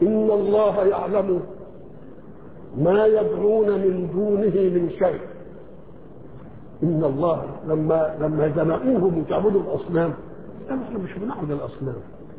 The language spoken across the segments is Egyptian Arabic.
إن الله يعلم ما يدعون من دونه من شيء إن الله لما لما زنقوهم وتعبدوا الأصنام قالوا احنا مش بنعبد الأصنام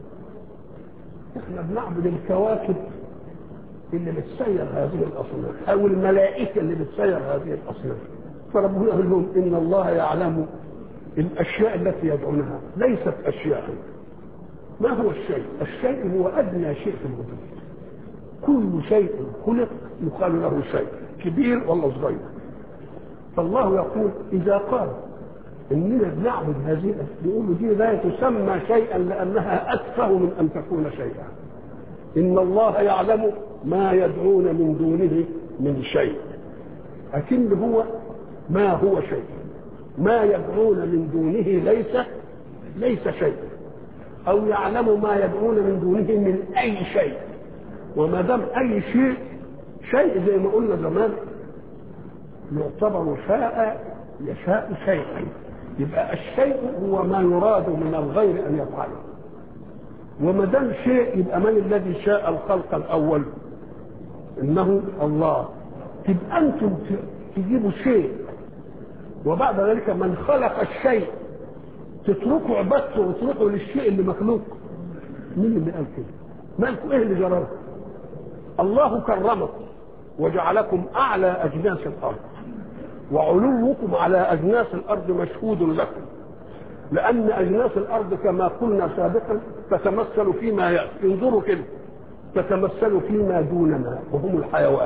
احنا بنعبد الكواكب اللي بتسير هذه الأصنام أو الملائكة اللي بتسير هذه الأصنام فربنا يقول لهم إن الله يعلم الأشياء التي يدعونها ليست أشياء ما هو الشيء؟ الشيء هو أدنى شيء في الوجود كل شيء خلق يقال له شيء كبير ولا صغير فالله يقول إذا قال إننا بنعبد هذه يقول دي لا تسمى شيئا لأنها أتفه من أن تكون شيئا إن الله يعلم ما يدعون من دونه من شيء لكن هو ما هو شيء ما يدعون من دونه ليس ليس شيء او يعلم ما يدعون من دونه من اي شيء وما دام اي شيء شيء زي ما قلنا زمان يعتبر شاء يشاء شيئا يبقى الشيء هو ما يراد من الغير ان يفعله وما دام شيء يبقى من الذي شاء الخلق الاول انه الله تبقى انتم تجيبوا شيء وبعد ذلك من خلق الشيء تتركوا عبادته وتروحوا للشيء اللي مخلوق مين اللي قال كده؟ مالكم ايه اللي جرى الله كرمكم وجعلكم اعلى اجناس الارض وعلوكم على اجناس الارض مشهود لكم لان اجناس الارض كما قلنا سابقا تتمثل فيما ياتي انظروا كده تتمثل فيما دوننا وهم الحيوان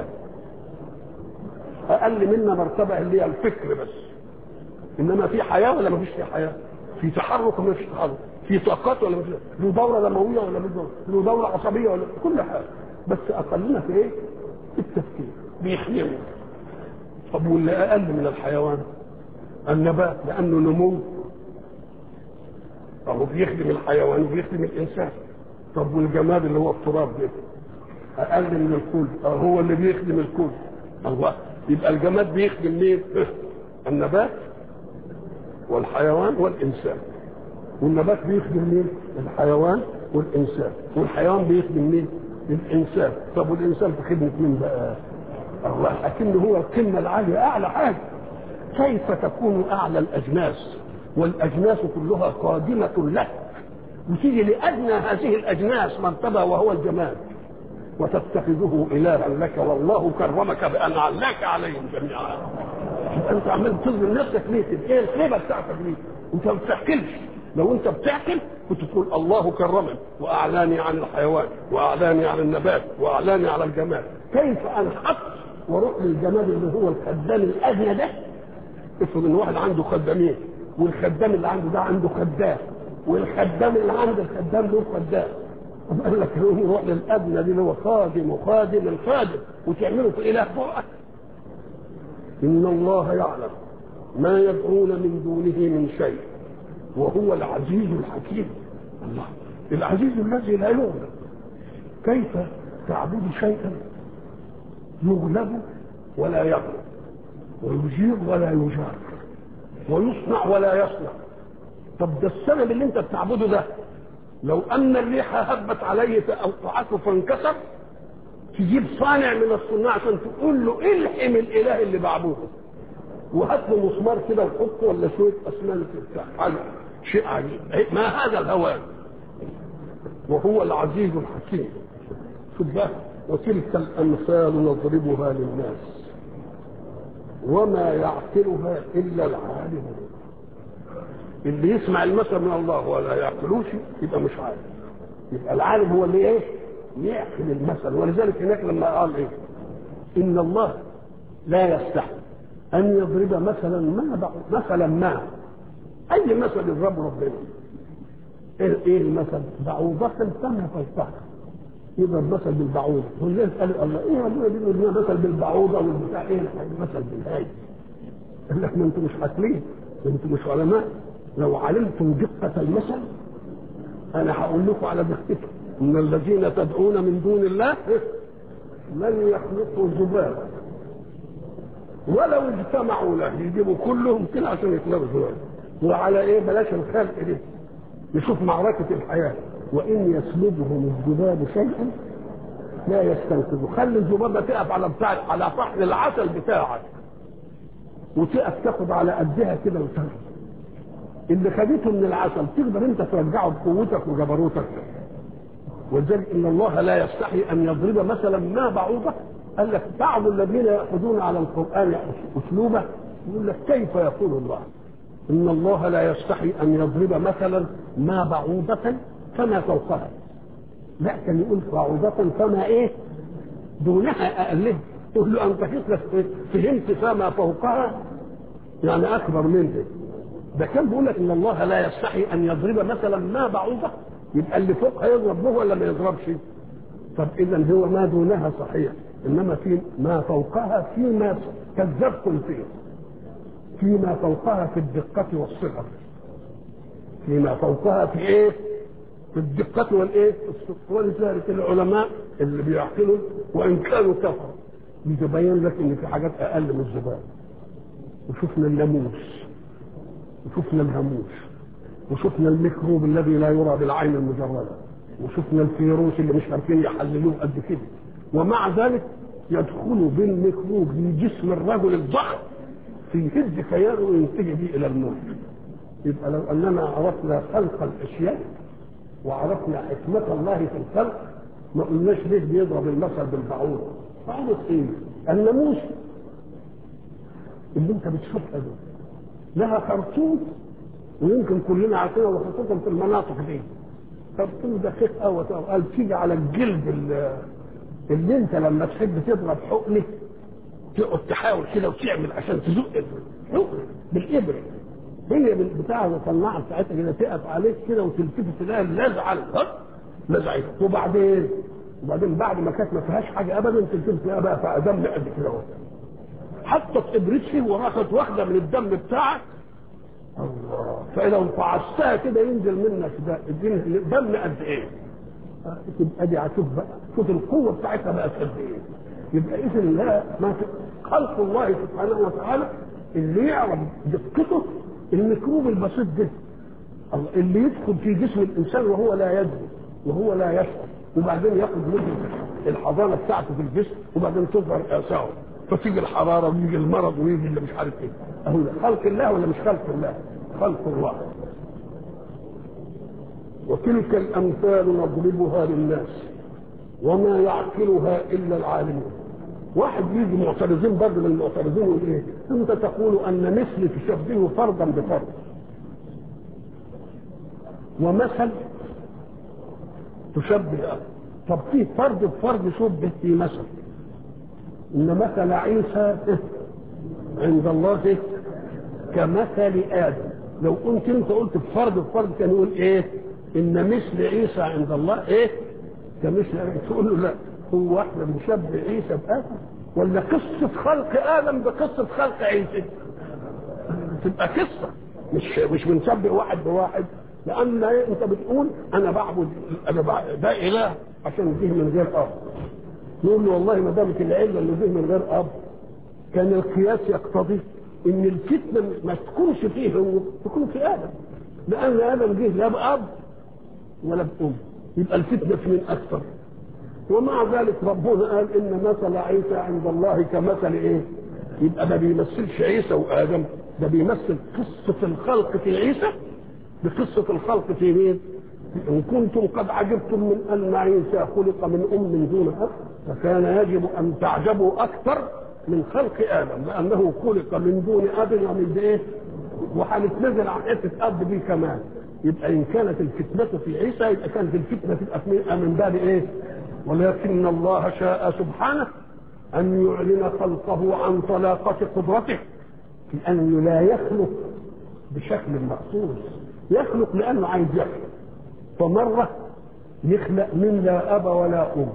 اقل منا مرتبه اللي هي الفكر بس انما في حياه ولا ما فيش في حياه في تحرك ولا فيش تحرك في طاقات ولا مفيش له دوره دمويه ولا مش دوره له دوره عصبيه ولا كل حاجه بس اقلنا في ايه التفكير بيحلموا طب واللي اقل من الحيوان النبات لانه نمو فهو بيخدم الحيوان وبيخدم الانسان طب والجماد اللي هو التراب ده اقل من الكل هو اللي بيخدم الكل الله يبقى الجماد بيخدم مين النبات والحيوان والانسان والنبات بيخدم مين الحيوان والانسان والحيوان بيخدم مين الانسان طب والانسان في خدمه مين بقى الله اكنه هو القمه العاليه اعلى حاجه كيف تكون اعلى الاجناس والاجناس كلها قادمه له وتيجي لادنى هذه الاجناس مرتبه وهو الجماد وتتخذه الها لك والله كرمك بان علاك عليهم جميعا انت عمال تظلم نفسك ليه ايه الخيبه بتاعتك ليه انت ما بتعقلش لو انت بتعقل كنت تقول الله كرمني واعلاني عن الحيوان واعلاني عن النبات واعلاني على الجمال كيف انحط واروح للجمال اللي هو الخدام الادنى ده افرض ان واحد عنده خدامين والخدام اللي عنده ده عنده خدام والخدام اللي عند الخدام له خدام طب قال لك روح للادنى دي اللي هو خادم وخادم الخادم وتعمله في اله فوقك ان الله يعلم ما يدعون من دونه من شيء وهو العزيز الحكيم الله العزيز الذي لا يغلب كيف تعبد شيئا يغلب ولا يغلب ويجير ولا يجار ويصنع ولا يصنع طب ده السبب اللي انت بتعبده ده لو ان الريح هبت عليه فاوقعته فانكسر تجيب صانع من الصناع عشان تقول له الحم الاله اللي بعبده وهات له مسمار كده وحطه ولا شويه اسمنت بتاع حاجه شيء عجيب ما هذا الهوان وهو العزيز الحكيم شوف بقى وتلك الامثال نضربها للناس وما يعقلها الا العالمون اللي يسمع المثل من الله ولا يعقلوش يبقى مش عالم يبقى العالم هو اللي ايه يعقل المثل ولذلك هناك لما قال ايه ان الله لا يستحي ان يضرب مثلا ما بعض مثلا ما اي مثل يضربه ربنا ايه ايه المثل بعوضة فما تلتحق يضرب مثل بالبعوضة والناس قالوا الله ايه ربنا بيقول مثل بالبعوضة والبتاع ايه مثل بالهاي قال لك ما انتم مش عاقلين انتم مش علماء لو علمتم دقة المثل انا هقول لكم على دقته ان الذين تدعون من دون الله لن يخلقوا ذبابا ولو اجتمعوا له يجيبوا كلهم كده عشان يخلقوا ذبابا وعلى ايه بلاش الخلق دي نشوف معركة الحياة وإن يسلبهم الذباب شيئا لا يستنقذه خلي الذبابه تقف على بتاع على فحل العسل بتاعك وتقف تاخد على قدها كده وتاخد اللي خدته من العسل تقدر انت ترجعه بقوتك وجبروتك ولذلك ان الله لا يستحي ان يضرب مثلا ما بعوضه قال لك بعض الذين ياخذون على القران اسلوبه يقول لك كيف يقول الله ان الله لا يستحي ان يضرب مثلا ما بعوضه فما فوقها لا كان يقول بعوضة فما ايه دونها اقلها تقول له انت فهمت فما فوقها يعني اكبر منه ده كان بيقول لك ان الله لا يستحي ان يضرب مثلا ما بعوضه يبقى اللي فوقها يضرب به ولا ما يضربش طب اذا هو ما دونها صحيح انما في ما فوقها فيما كذبتم فيه فيما فوقها في الدقة والصغر فيما فوقها في ايه في الدقة والايه ولذلك العلماء اللي بيعقلوا وان كانوا كفروا يتبين لك ان في حاجات اقل من الذباب وشفنا الناموس وشفنا الهاموس وشفنا الميكروب الذي لا يرى بالعين المجرده وشفنا الفيروس اللي مش عارفين يحللوه قد كده ومع ذلك يدخل بالميكروب في جسم الرجل الضخم في هز كيانه وينتهي به الى الموت يبقى لو اننا عرفنا خلق الاشياء وعرفنا حكمة الله في الخلق ما قلناش ليه بيضرب المثل بالبعوض بعوض ايه؟ الناموس اللي انت بتشوفها دي لها خرطوم ويمكن كلنا عارفينها وخصوصا في المناطق دي خرطوم دقيق قوي قال تيجي على الجلد اللي, اللي انت لما تحب تضرب حقنه تقعد تحاول كده وتعمل عشان تزق الحقن بالابره هي بالبتاع الصناعه بتاعتها كده تقف عليك كده وتلتفت تلاقي لزعه لزعه وبعدين وبعدين بعد ما كانت ما فيهاش حاجه ابدا تلتفت تلاقيها بقى في دم قد كده حطت ابرتها وراحت واخده من الدم بتاعك الله فلو فعصتها كده ينزل منك ده دم قد ايه؟ تبقى دي هتشوف بقى شوف القوه بتاعتها بقت قد ايه؟ يبقى اذا لا ما خلق الله سبحانه وتعالى اللي يعرف دقته الميكروب البسيط ده اللي يدخل في جسم الانسان وهو لا يدري وهو لا يشعر وبعدين ياخد مده الحضانه بتاعته في الجسم وبعدين تظهر اثاره فتيجي الحراره ويجي المرض ويجي اللي مش عارف ايه اهو خلق الله ولا مش خلق الله؟ خلق الله وتلك الامثال نضربها للناس وما يعقلها الا العالمون واحد يجي معترضين برضه من المعترضين يقول ايه؟ انت تقول ان مثل تشبهه فردا بفرد ومثل تشبه طب في فرد بفرد شبه في مثل ان مثل عيسى عند الله كمثل ادم لو كنت انت قلت بفرد بفرد كان يقول ايه؟ ان مثل عيسى عند الله ايه؟ كمثل ادم تقول له لا هو احنا بنشبه عيسى بادم ولا قصه خلق ادم بقصه خلق عيسى تبقى قصه مش مش بنشبه واحد بواحد لان انت بتقول انا بعبد انا بعبد ده اله عشان جه من غير اب نقول له والله ما دامت العله اللي جه من غير اب كان القياس يقتضي ان الفتنه ما تكونش فيه هو تكون في ادم لان ادم جه لا باب ولا بام يبقى الفتنه في من اكثر ومع ذلك ربنا قال ان مثل عيسى عند الله كمثل ايه يبقى ما بيمثلش عيسى وادم ده بيمثل قصه الخلق في عيسى بقصه الخلق في مين ان كنتم قد عجبتم من ان عيسى خلق من ام دون اب فكان يجب ان تعجبوا اكثر من خلق ادم لانه خلق من دون اب ومن ايه وهنتنزل عن حته اب دي كمان يبقى ان كانت الفتنه في عيسى يبقى كانت الفتنه تبقى من باب ايه ولكن الله شاء سبحانه أن يعلن خلقه عن طلاقة قدرته في أنه لا يخلق بشكل مخصوص يخلق لأنه عايز يخلق فمرة يخلق من لا أب ولا أم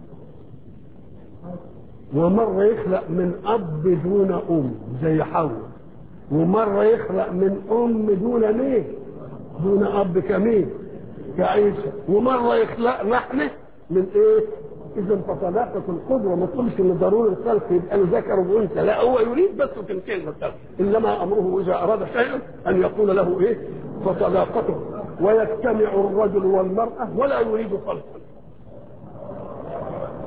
ومرة يخلق من أب دون أم زي حواء ومرة يخلق من أم دون مين دون أب كمين كعيسى ومرة يخلق نحن من ايه؟ اذا فطلاقة القدرة ما تقولش ان ضروري الخلق يبقى له ذكر وانثى، لا هو يريد بس تنتهي المسألة، انما امره اذا اراد شيئا ان يقول له ايه؟ فطلاقته ويجتمع الرجل والمرأة ولا يريد خلقا.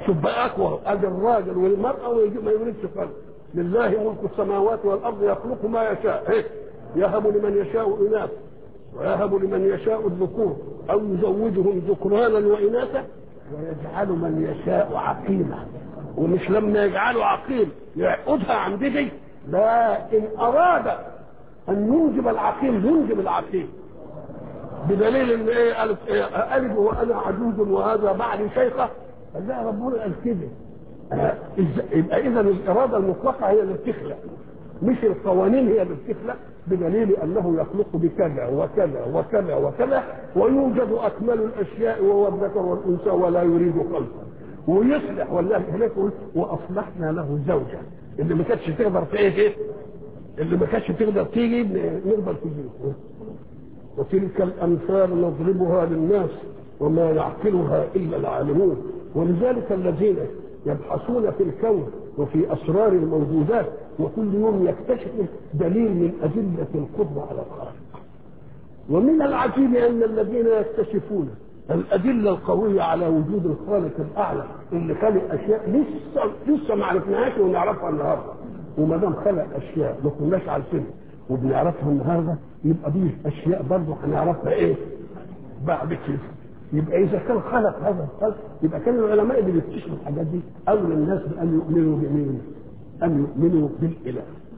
شوف بقى اقوى ادي الراجل والمراه وما يريدش خلق لله ملك السماوات والارض يخلق ما يشاء إيه؟ يهب لمن يشاء اناث ويهب لمن يشاء الذكور او يزوجهم ذكرانا واناثا ويجعل من يشاء عقيما ومش لما يجعله عقيم يعقدها عن دي لا ان اراد ان ينجب العقيم ينجب العقيم بدليل ان ايه قالت ايه الف وانا عجوز وهذا بعدي شيخه قال لا ربنا قال كده آه، إز- يبقى اذا الاراده المطلقه هي اللي بتخلق مش القوانين هي اللي بتخلق بدليل انه يخلق بكذا وكذا وكذا وكذا ويوجد اكمل الاشياء وهو الذكر والانثى ولا يريد خلقا ويصلح والله هناك يقول واصلحنا له زوجه اللي ما كانتش تقدر في ايه اللي ما كانتش تقدر تيجي نقدر تجيب وتلك الامثال نضربها للناس وما يعقلها الا العالمون ولذلك الذين يبحثون في الكون وفي اسرار الموجودات وكل يوم يكتشفوا دليل من ادله القدره على الخلق ومن العجيب ان الذين يكتشفون الادله القويه على وجود الخالق الاعلى اللي خلق اشياء لسه لسه ما عرفناهاش ونعرفها النهارده وما دام خلق اشياء ما كناش عارفينها وبنعرفها النهارده يبقى دي اشياء برضه هنعرفها ايه؟ بعد كده يبقى اذا كان خلق هذا الخلق يبقى كان العلماء اللي بيكتشفوا الحاجات دي اولى الناس بان يؤمنوا بمين؟ ان يؤمنوا بالاله.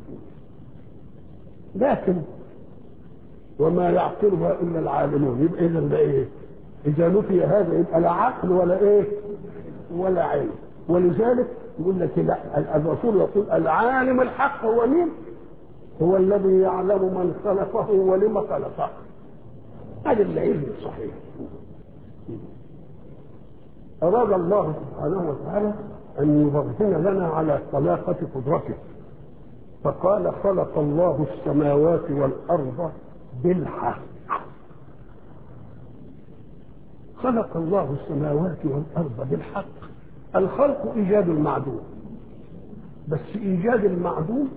لكن وما يعقلها الا العالمون يبقى اذا ده ايه؟ اذا نفي هذا يبقى لا عقل ولا ايه؟ ولا علم ولذلك يقول لك لا الرسول يقول العالم الحق هو مين؟ هو الذي يعلم من خلقه ولم خلقه هذا العلم الصحيح أراد الله سبحانه وتعالى أن يبرهن لنا على طلاقة قدرته فقال خلق الله السماوات والأرض بالحق خلق الله السماوات والأرض بالحق الخلق إيجاد المعدوم بس إيجاد المعدوم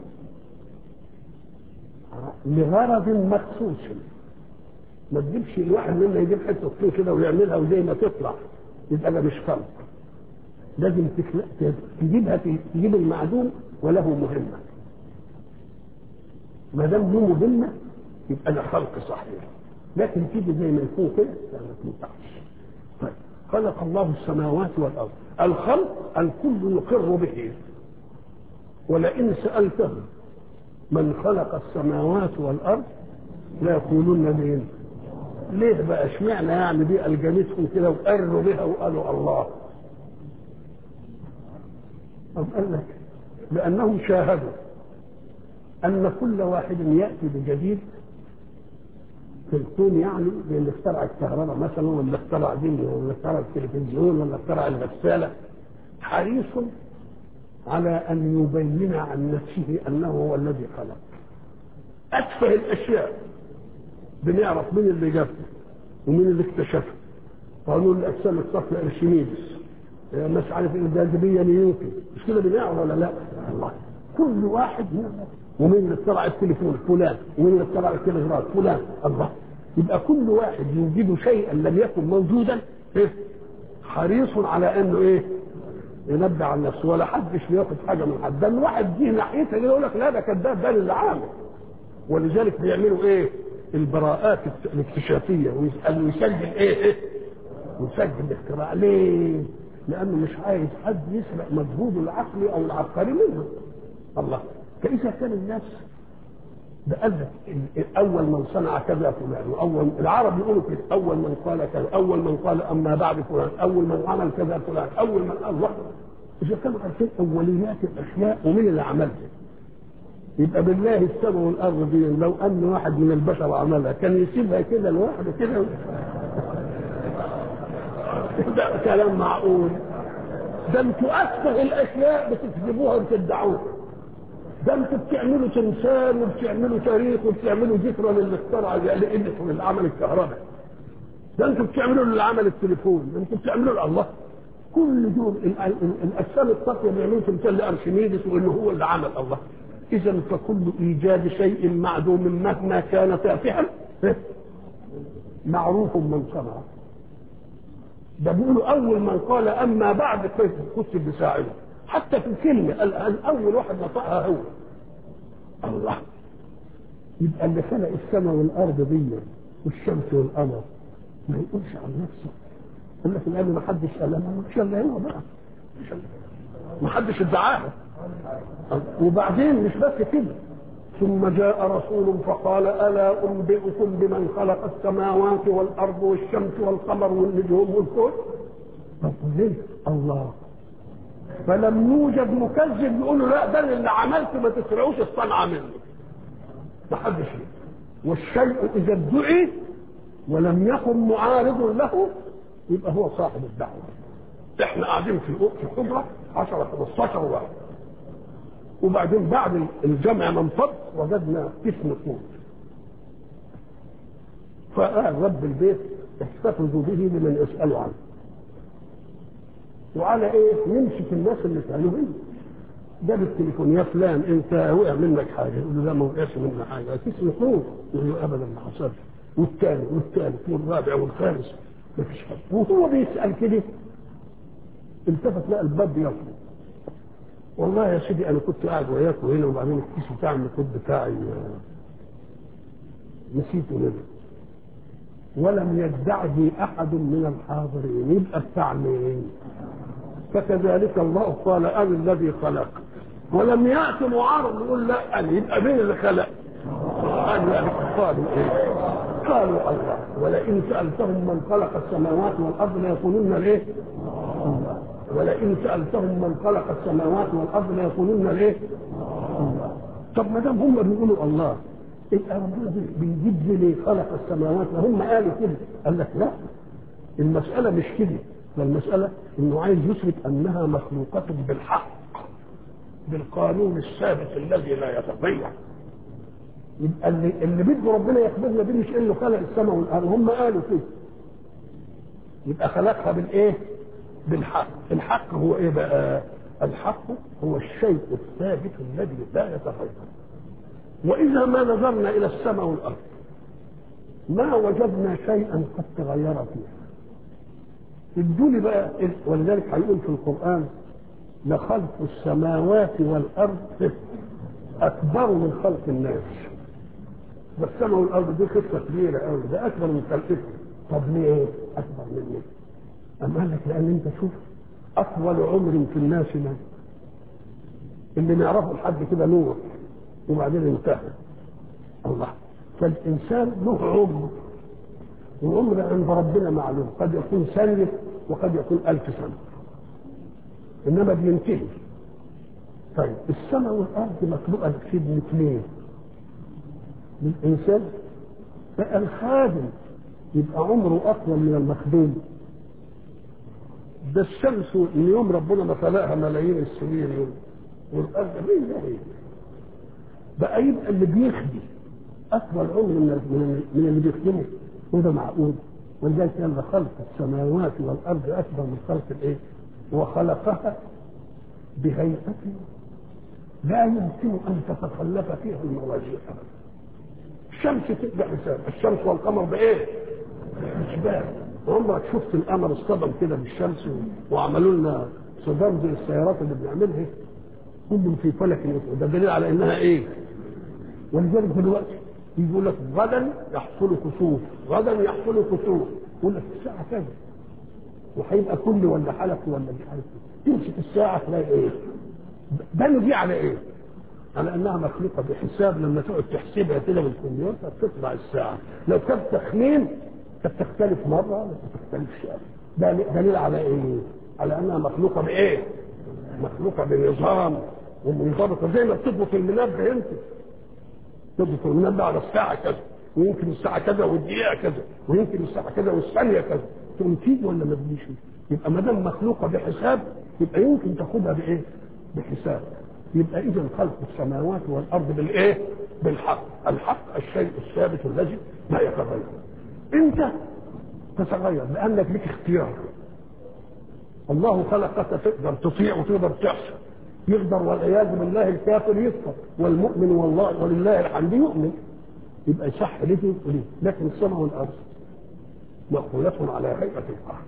لغرض مخصوص ما تجيبش الواحد منا يجيب حته طين كده ويعملها وزي ما تطلع يبقى ده مش خلق لازم تخلق تجيبها تجيب المعدوم وله مهمه ما دام له مهمه يبقى ده خلق صحيح لكن تيجي زي ما يكون كده لا ما تنفعش طيب خلق الله السماوات والارض الخلق الكل يقر به ولئن سالتهم من خلق السماوات والارض لا يقولون مين ليه بقى اشمعنى يعني دي الجمتهم كده وقروا بها وقالوا الله طب قال لك لانهم شاهدوا ان كل واحد ياتي بجديد في الكون يعني اللي اخترع الكهرباء مثلا ولا اخترع دي ولا اخترع التلفزيون ولا اخترع الغساله حريص على ان يبين عن نفسه انه هو الذي خلق اتفه الاشياء بنعرف مين اللي جابه ومين اللي اكتشفه قانون الاجسام الصفراء ارشميدس الناس عارف ان الجاذبيه نيوتن مش كده بنعرف ولا لا؟ الله كل واحد يعرف ومين اللي اخترع التليفون فلان ومين اللي اخترع التلغراف فلان الله يبقى كل واحد يوجد شيئا لم يكن موجودا إيه؟ حريص على انه ايه؟ ينبه عن نفسه ولا حدش بياخد حاجه من حد ده الواحد جه ناحيتها كده يقول لك لا ده كذاب ده اللي عامل ولذلك بيعملوا ايه؟ البراءات الاكتشافيه ويسال ويسجل ايه؟ ايه؟ ويسجل الاختراع ليه؟ لانه مش عايز حد يسرق مجهوده العقلي او العبقري منه الله فاذا كان الناس ده قال لك اول من صنع كذا فلان واول العرب يقولوا كده اول من قال كذا اول من قال اما بعد فلان اول من عمل كذا فلان اول من الله اذا كانوا عارفين اوليات الاشياء ومين اللي عملها يبقى بالله السماء والارض دي لو ان واحد من البشر عملها كان يسيبها كده لوحده كده ده كلام معقول ده انتوا اتفه الاشياء بتكذبوها وبتدعوها ده انتوا بتعملوا تمثال وبتعملوا تاريخ وبتعملوا ذكرى للي اخترع لإديسون اللي عمل الكهرباء ده انتوا بتعملوا اللي عمل التليفون ده انتوا بتعملوا الله كل دول الاجسام الطاقيه بيعملوا تمثال لارشميدس وانه هو اللي عمل الله اذا فكل ايجاد شيء معدوم مهما كان تافها معروف من صنعه ده بيقولوا اول من قال اما بعد كيف كتب بساعده حتى في الكلمه قال اول واحد نطقها هو الله يبقى اللي خلق السماء والارض دي والشمس والقمر ما يقولش عن نفسه قال لك الان ما حدش قال ما مش الا هو بقى مش ما حدش ادعاها وبعدين مش بس كده ثم جاء رسول فقال الا انبئكم بمن خلق السماوات والارض والشمس والقمر والنجوم والكون طب ليه الله فلم يوجد مكذب يقول له لا ده اللي عملته ما تسرعوش الصنعه منه ما حدش والشيء اذا ادعي ولم يكن معارض له يبقى هو صاحب الدعوه احنا قاعدين في في الحجره 10 15 واحد وبعدين بعد الجمع ما انفض وجدنا قسم صوت فقال رب البيت احتفظوا به لمن يسألوا عنه وعلى ايه نمسك الناس اللي سألوا منه جاب التليفون يا فلان انت وقع منك حاجه يقول له لا ما وقعش منك حاجه قسم صوت يقول له ابدا ما حصلش والثاني والثالث والرابع والخامس ما فيش حاجه وهو بيسال كده التفت لقى الباب بيطلب والله يا سيدي انا كنت قاعد وياك هنا وبعدين الكيس بتاع النقود بتاعي نسيته هنا ولم يدعني احد من الحاضرين يبقى بتاع مين؟ فكذلك الله قال انا الذي خلق ولم يات معارض يقول لا انا يبقى مين اللي خلق؟ قالوا ايه؟ قالوا الله ولئن سالتهم من خلق السماوات والارض ليقولون الايه؟ الله ولئن سالتهم من خلق السماوات والارض ليقولون الايه؟ الله طب ما دام هم بيقولوا الله يبقى ربنا بيجيب لي خلق السماوات وهم قالوا كده قال لك لا المساله مش كده المساله انه عايز يثبت انها مخلوقه بالحق بالقانون الثابت الذي لا يتغير يبقى اللي اللي بده ربنا يخبرنا بيه مش انه خلق السماء والارض هم قالوا كده يبقى خلقها بالايه؟ بالحق الحق هو ايه بقى الحق هو الشيء الثابت الذي لا يتغير واذا ما نظرنا الى السماء والارض ما وجدنا شيئا قد تغير فيها ادوني بقى ولذلك هيقول في القران لخلق السماوات والارض اكبر من خلق الناس والسماء والارض دي قصه كبيره قوي ده اكبر من خلقتنا طب ليه اكبر من ايه أم قال لك لأن أنت شوف أطول عمر في الناس من اللي نعرفه لحد كده نوح وبعدين انتهى الله فالإنسان له عمر والعمر عند ربنا معلوم قد يكون سنة وقد يكون ألف سنة إنما بينتهي طيب السماء والأرض مخلوقة في اثنين للإنسان بقى الخادم يبقى عمره أطول من المخدوم ده الشمس من يوم ربنا ما خلقها ملايين السنين والارض مين هي بقى يبقى اللي بيخدم اطول عمر من من اللي بيخدمه وده معقول ولذلك قال خلق السماوات والارض اكبر من خلق الايه؟ وخلقها بهيئة لا يمكن ان تتخلف فيها الموازين ابدا. الشمس تبدا حساب الشمس والقمر بايه؟ اشباه عمرك شفت القمر اصطدم كده بالشمس وعملوا لنا صدام زي السيارات اللي بنعملها كلهم في فلك ده دليل على انها ايه؟ ولذلك دلوقتي يقول لك غدا يحصل كسوف غدا يحصل كسوف يقول لك الساعه كذا وهيبقى كل ولا حلق ولا مش عارف تمسك الساعه تلاقي ايه؟ بنوا دي على ايه؟ على انها مخلوقه بحساب لما تقعد تحسبها كده بالكمبيوتر تطلع الساعه لو كانت تخمين كانت تختلف مره ما تختلفش ده دليل على ايه؟ على انها مخلوقه بايه؟ مخلوقه بنظام ومنضبطه زي ما بتضبط المنبه انت تضبط المنبه على الساعه كذا ويمكن الساعه كذا والدقيقه كذا ويمكن الساعه كذا والثانيه كذا تقوم تيجي ولا ما تجيش؟ يبقى ما دام مخلوقه بحساب يبقى يمكن تاخدها بايه؟ بحساب يبقى اذا خلق السماوات والارض بالايه؟ بالحق، الحق الشيء الثابت الذي لا يتغير. انت تتغير لانك لك اختيار. الله خلقك تقدر تطيع وتقدر تحسن. يقدر والعياذ بالله الكافر يكفر والمؤمن والله ولله الحمد يؤمن. يبقى صح ليه وليه لكن السماء والارض مأخولة على هيئة القهر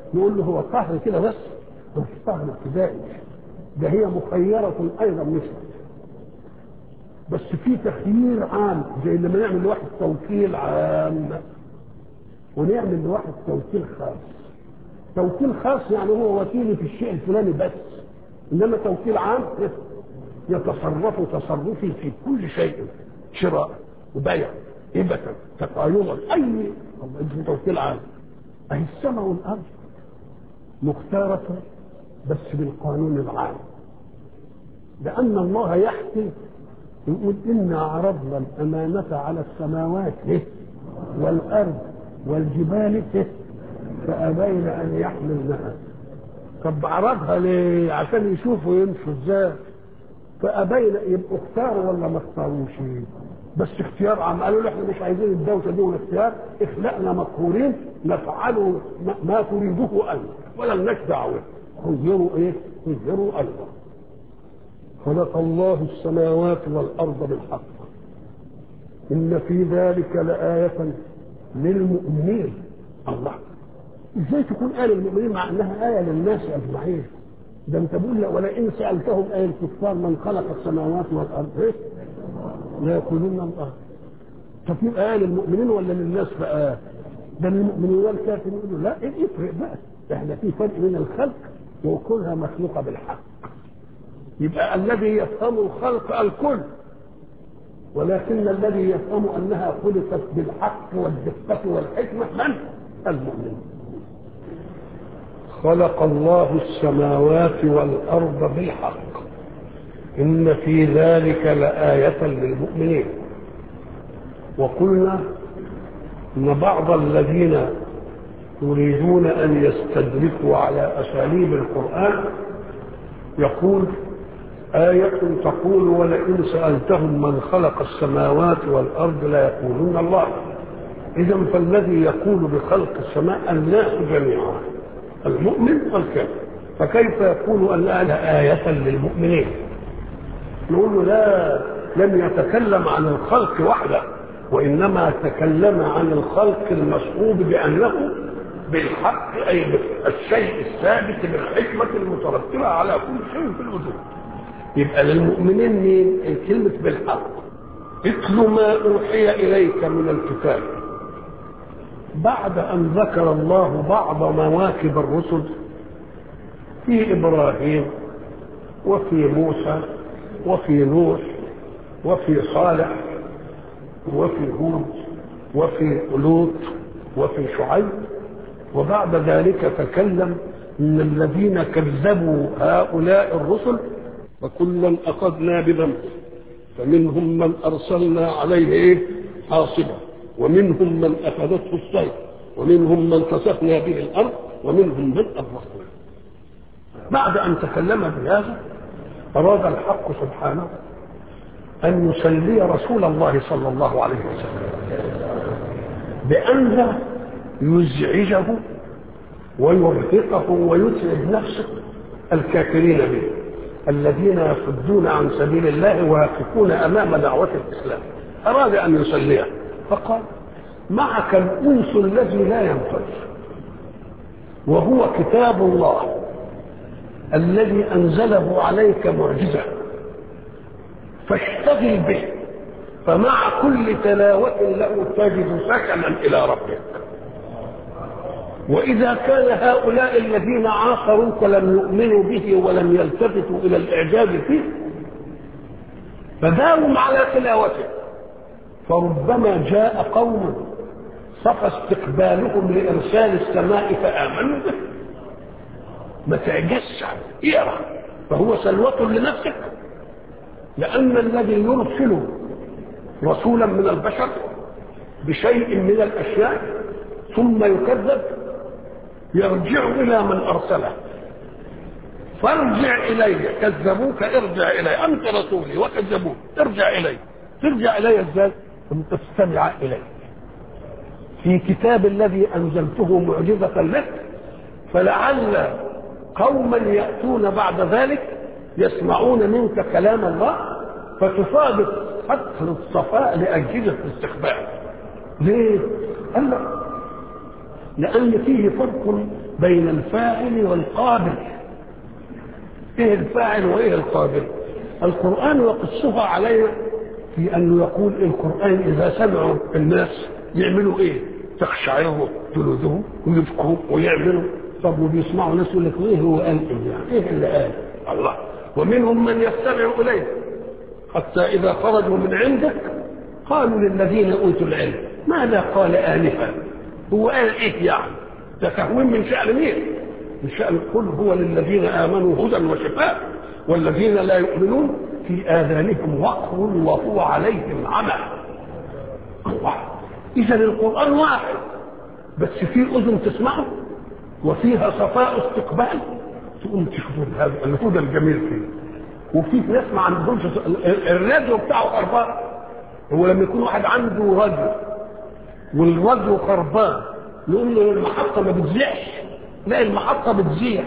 نقول له هو قهر كده بس مش قهر ابتدائي ده هي مخيرة أيضا مثل بس في تخيير عام زي لما نعمل لواحد توكيل عام ونعمل لواحد توكيل خاص توكيل خاص يعني هو وكيلي في الشيء الفلاني بس انما توكيل عام يتصرف تصرفي في كل شيء شراء وبيع هبة تقايضا اي الله اسمه توكيل عام اهي السماء والارض مختارة بس بالقانون العام لأن الله يحكي يقول إنا عرضنا الأمانة على السماوات والأرض والجبال فأبين أن يحملنها طب عرضها ليه؟ عشان يشوفوا يمشوا ازاي فأبين يبقوا اختاروا ولا ما اختاروش بس اختيار عام قالوا له احنا مش عايزين الدوشه دي والاختيار اخلقنا مقهورين نفعل ما تريده انت ولا لناش دعوه خيروا ايه؟ خيروا ايضا خلق الله السماوات والارض بالحق ان في ذلك لآية للمؤمنين الله ازاي تكون آية للمؤمنين مع انها آية للناس اجمعين ده انت بقول ولئن سألتهم آية الكفار من خلق السماوات والارض ايه؟ لا يقولون الله طب يبقى آية للمؤمنين ولا للناس بقى؟ ده للمؤمنين والكافرين يقولوا لا ايه افرق بقى احنا في فرق بين الخلق وكونها مخلوقة بالحق يبقى الذي يفهم الخلق الكل ولكن الذي يفهم انها خلقت بالحق والدقه والحكمه من؟ المؤمن. خلق الله السماوات والارض بالحق ان في ذلك لايه للمؤمنين وقلنا ان بعض الذين يريدون ان يستدركوا على اساليب القران يقول آية تقول ولئن سألتهم من خلق السماوات والأرض ليقولون الله إذا فالذي يقول بخلق السماء الناس جميعا المؤمن والكافر فكيف يكون أن آية للمؤمنين نقول له لا لم يتكلم عن الخلق وحده وإنما تكلم عن الخلق المصحوب بأنه بالحق أي الشيء الثابت بالحكمة المترتبة على كل شيء في الوجود يبقى للمؤمنين مين؟ كلمة بالحق اتل ما أوحي إليك من الكتاب بعد أن ذكر الله بعض مواكب الرسل في إبراهيم وفي موسى وفي نوح وفي صالح وفي هود وفي لوط وفي شعيب وبعد ذلك تكلم ان الذين كذبوا هؤلاء الرسل فكلا اخذنا بذنبه فمنهم من ارسلنا عليه ايه حاصبا ومنهم من اخذته الصيف ومنهم من كسفنا به الارض ومنهم من اغرقنا بعد ان تكلم بهذا اراد الحق سبحانه ان يسلي رسول الله صلى الله عليه وسلم بان لا يزعجه ويرهقه ويتعب نفسه الكافرين به الذين يصدون عن سبيل الله ويقفون امام دعوه الاسلام اراد ان يسليه فقال معك الانس الذي لا ينفذ وهو كتاب الله الذي انزله عليك معجزه فاشتغل به فمع كل تلاوه له تجد سكنا الى ربك وإذا كان هؤلاء الذين عاصروك لم يؤمنوا به ولم يلتفتوا إلى الإعجاب فيه فداوم على تلاوته فربما جاء قوم صفى استقبالهم لإرسال السماء فآمنوا به ما تعجزش اقرا فهو سلوة لنفسك لأن الذي يرسل رسولا من البشر بشيء من الأشياء ثم يكذب يرجع إلى من أرسله فارجع إلي كذبوك ارجع إلي أنت رسولي وكذبوك ارجع إلي ترجع إلي ازاي؟ أن تستمع إلي في كتاب الذي أنزلته معجزة لك فلعل قوما يأتون بعد ذلك يسمعون منك كلام الله فتفادت فتح الصفاء لأجهزة الاستخبار ليه؟ قال لك لأن فيه فرق بين الفاعل والقابل ايه الفاعل وايه القابل القرآن يقصها علينا في انه يقول القرآن اذا سمعوا الناس يعملوا ايه تخشعره جلودهم ويبكوا ويعملوا طب وبيسمعوا ناس يقول لك ايه هو قال ايه يعني ايه اللي قال الله ومنهم من يستمع اليه حتى اذا خرجوا من عندك قالوا للذين اوتوا العلم ماذا قال انفا هو قال ايه يعني ده تهوين من شأن مين من شأن قل هو للذين امنوا هدى وشفاء والذين لا يؤمنون في اذانهم وقر وهو عليهم عمى الله اذا القران واحد بس في اذن تسمعه وفيها صفاء استقبال تقوم تشوف هذا الهدى الجميل فيه وفي ناس ما عندهمش الراديو بتاعه خربان هو لما يكون واحد عنده راديو والراديو خربان نقول له المحطه ما بتذيعش لا المحطه بتذيع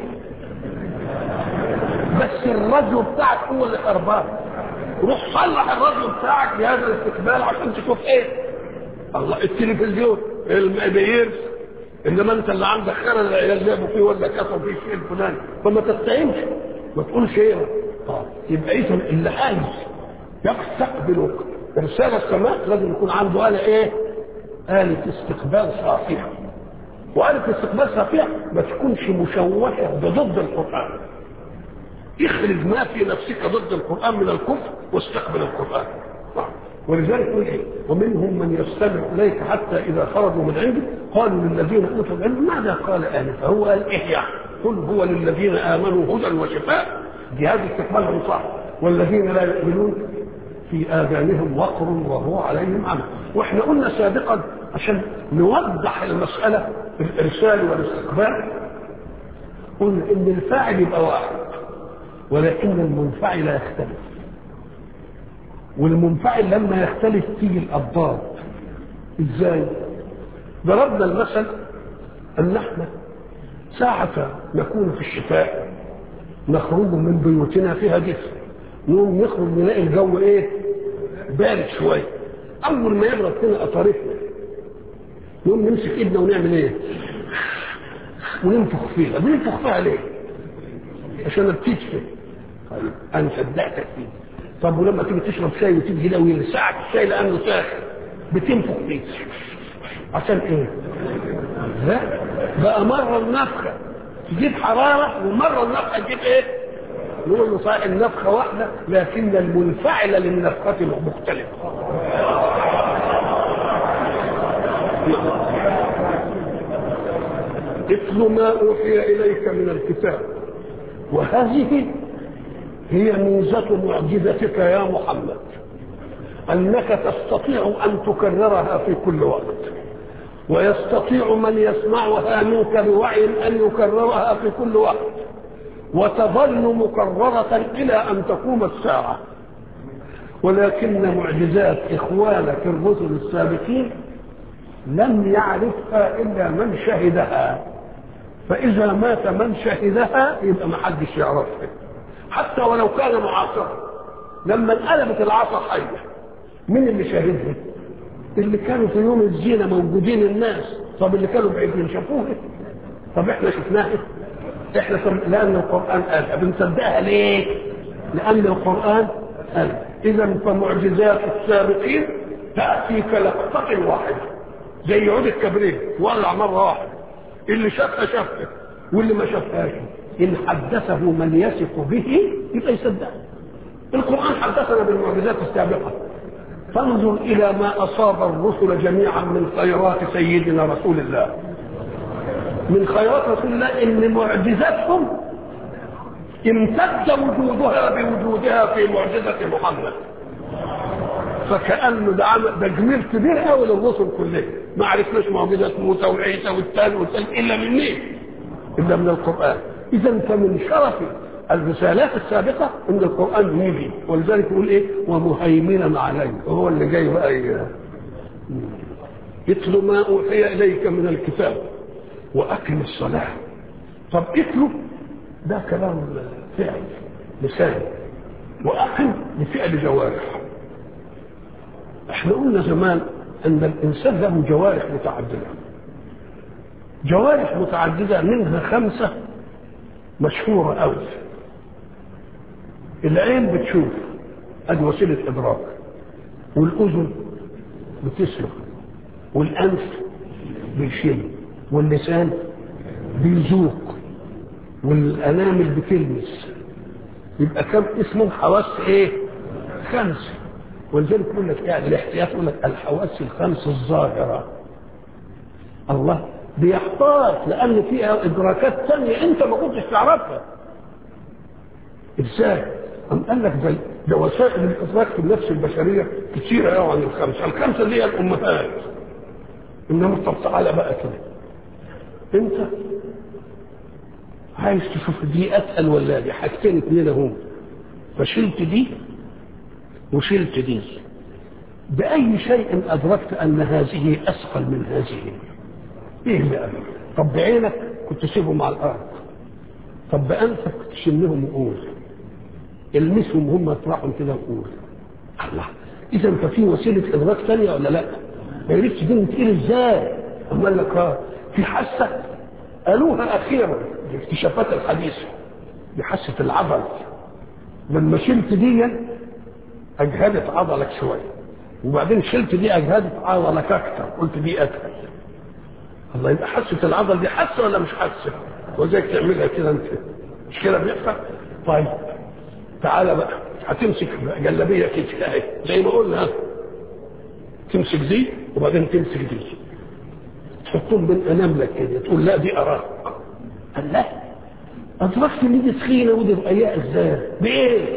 بس الراديو بتاعك هو اللي خربان روح صلح الراديو بتاعك بهذا الاستقبال عشان تشوف ايه الله التلفزيون المبيرس انما انت اللي عندك خلل العيال لعبوا فيه ولا كسروا فيه الشيء الفلاني فما تستعينش ما تقولش ايه طب يبقى اذا اللي عايز يستقبل رسالة السماء لازم يكون عنده آلة ايه؟ آلة استقبال صافية وآلة استقبال صافية ما تكونش مشوشة بضد القرآن اخرج ما في نفسك ضد القرآن من الكفر واستقبل القرآن ولذلك يقول ايه ومنهم من يستمع اليك حتى اذا خرجوا من عندك قالوا للذين اوتوا العلم ماذا قال انفا هو قال ايه يعني قل هو للذين امنوا هدى وشفاء جهاد استقبالهم صح والذين لا يؤمنون في اذانهم وقر وهو عليهم عمى واحنا قلنا سابقا عشان نوضح المساله الارسال والاستقبال قلنا ان الفاعل يبقى واحد ولكن المنفعل يختلف والمنفعل لما يختلف تيجي الأضداد ازاي ضربنا المثل ان احنا ساعة نكون في الشتاء نخرج من بيوتنا فيها دفء نقوم نخرج نلاقي الجو ايه بارد شوية اول ما يبرد فينا اطارفنا نقوم نمسك ايدنا ونعمل ايه وننفخ فيها بننفخ فيها ليه عشان بتدفي طيب انا صدقتك فيه طب ولما تيجي تشرب شاي وتيجي كده ويلسعك الشاي لانه ساخن بتنفخ فيه عشان ايه؟ لا بقى مره النفخه تجيب حراره ومره النفخه تجيب ايه؟ نقول له صحيح النفخه واحده لكن المنفعله للنفخه مختلفه اتل ما اوحي اليك من الكتاب وهذه هي ميزة معجزتك يا محمد أنك تستطيع أن تكررها في كل وقت ويستطيع من يسمعها منك بوعي أن يكررها في كل وقت وتظل مكررة إلى أن تقوم الساعة ولكن معجزات إخوانك الرسل السابقين لم يعرفها إلا من شهدها فإذا مات من شهدها يبقى ما حدش يعرفها حتى ولو كان معاصرا لما انقلبت العصا حيه مين اللي شاهدها؟ اللي كانوا في يوم الزينه موجودين الناس طب اللي كانوا بعيدين شافوها طب احنا شفناها احنا سم... لان القران قالها بنصدقها ليه؟ لان القران قال اذا فمعجزات السابقين تاتي كلقطه واحده زي عود الكبريت ولع مره واحده اللي شافها شافها واللي ما شافهاش إن حدثه من يثق به يبقى يصدقه القرآن حدثنا بالمعجزات السابقة فانظر إلى ما أصاب الرسل جميعا من خيرات سيدنا رسول الله من خيرات رسول الله إن معجزاتهم امتد وجودها بوجودها في معجزة محمد فكأنه ده عمل ده جميل كبير قوي للرسل كلهم ما عرفناش معجزات موسى وعيسى والثاني والثالث إلا من مين؟ إلا من القرآن اذا فمن شرف الرسالات السابقه ان القران يجي ولذلك يقول ايه ومهيمنا عليه وهو اللي جاي بقى اتل ما اوحي اليك من الكتاب واقم الصلاه طب اتلو ده كلام فعل لسان واقم لفعل جوارح احنا قلنا زمان ان الانسان له جوارح متعدده جوارح متعددة منها خمسة مشهورة أوي العين بتشوف ادي وسيلة إدراك والأذن بتسمع والأنف بيشم واللسان بيذوق والأنامل بتلمس يبقى كم اسمه حواس ايه؟ خمسة ولذلك يقول لك يعني الاحتياط يقول لك الحواس الخمس الظاهرة الله بيحتاط لأن فيها إدراكات ثانية أنت ما كنتش تعرفها ازاي؟ أم قال لك زي ده وسائل الإدراك في النفس البشرية كتيرة قوي عن الخمسة، الخمسة اللي هي الأمهات إنما طب تعالى بقى كده أنت عايز تشوف دي أتقل ولا دي حاجتين اتنين اهم فشلت دي وشلت دي بأي شيء أدركت أن هذه أثقل من هذه إيه اللي قال طب بعينك كنت تسيبهم على الأرض طب بأنفك تشمهم وقول المسهم هم يطرحهم كده وقول الله إذا ففي وسيلة إدراك ثانية ولا لا؟ ما يريدش دي تقيل إزاي؟ أما قال لك آه في حاسة قالوها أخيرا الاكتشافات الحديثة بحاسة العضل لما شلت دي أجهدت عضلك شوية وبعدين شلت دي أجهدت عضلك أكتر قلت دي أتقل الله يبقى حاسة العضل دي حاسة ولا مش حاسة؟ وزيك تعملها كده أنت مش كده بيحصل؟ طيب تعالى بقى هتمسك جلابية كده اهي زي ما قلنا تمسك دي وبعدين تمسك دي تحطهم بين اناملك كده تقول لا دي اراك قال لا ادركت ان دي تخينه ودي رقيقه ازاي بايه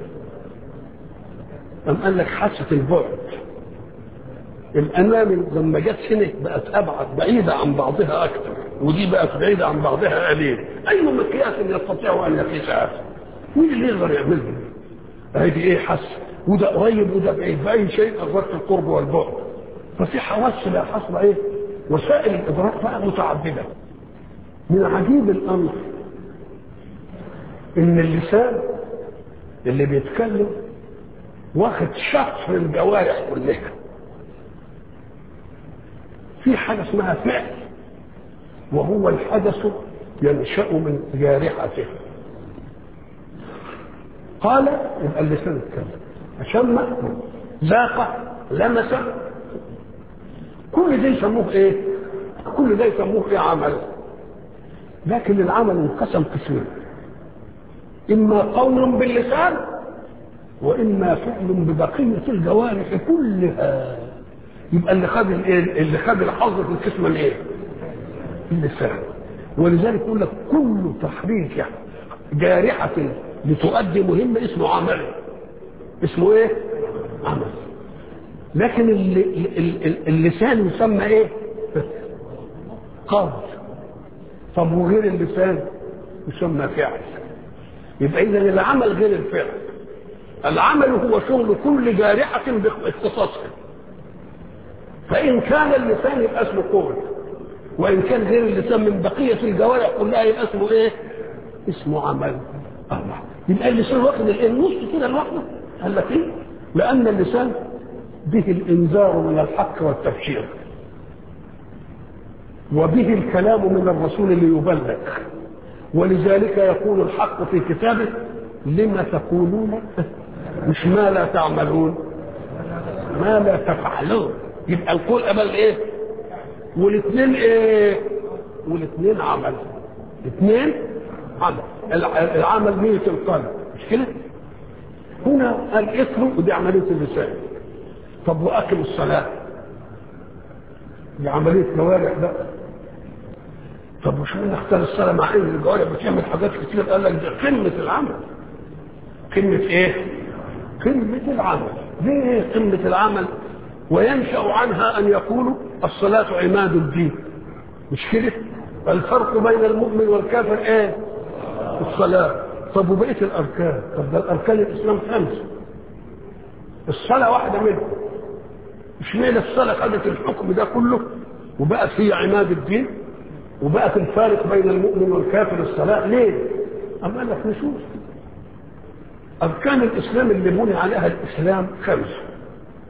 قام قال لك حاسه البعد الانامل لما جت هنا بقت ابعد بعيده عن بعضها اكثر ودي بقت بعيده عن بعضها قليل اي مقياس يستطيع ان يقيس هذا مين اللي يقدر يعملها هذه ايه حس وده قريب وده بعيد باي شيء ادركت القرب والبعد ففي حواس لا حصل ايه وسائل الادراك بقى متعدده من عجيب الامر ان اللسان اللي بيتكلم واخد شطر الجوارح كلها في حاجه اسمها فعل وهو الحدث ينشا من جارحته قال يبقى اللسان اتكلم شم ذاق لمس كل ده يسموه ايه كل ده يسموه ايه عمل لكن العمل انقسم قسمين اما قول باللسان واما فعل ببقيه الجوارح كلها يبقى اللي خد الايه اللي خد الحظ في القسم الايه اللسان ولذلك يقول لك كل تحريك جارحه لتؤدي مهمه اسمه عمل اسمه ايه عمل لكن اللسان يسمى ايه قول طب وغير اللسان يسمى فعل يبقى اذا العمل غير الفعل العمل هو شغل كل جارحة باختصاصها فإن كان اللسان يبقى اسمه قول وإن كان غير اللسان من بقية الجوارح كلها يبقى اسمه إيه؟ اسمه عمل الله يبقى اللسان واخد النص كده لوحده قال لك إيه؟ لأن اللسان به الإنذار من الحق والتبشير وبه الكلام من الرسول ليبلغ ولذلك يقول الحق في كتابه لما تقولون مش ما لا تعملون ما لا تفعلون يبقى القول قبل ايه والاثنين ايه والاثنين عمل الاثنين عمل العمل نية القلب مش كده هنا قال اكلوا ودي عملية اللسان طب واكل الصلاة دي عملية جوارح بقى طب وش نختار الصلاة مع ان الجوارح بتعمل حاجات كتير قال لك دي قمة العمل قمة ايه؟ قمة العمل ليه قمة العمل؟ وينشأ عنها أن يقولوا الصلاة عماد الدين مش كده؟ الفرق بين المؤمن والكافر ايه؟ الصلاة طب وبقية الأركان طب ده الأركان الإسلام خمسة الصلاة واحدة منهم مش معنى الصلاة خدت الحكم ده كله وبقت هي عماد الدين وبقت الفارق بين المؤمن والكافر الصلاة ليه؟ أم قال لك نشوف أركان الإسلام اللي بني عليها الإسلام خمسة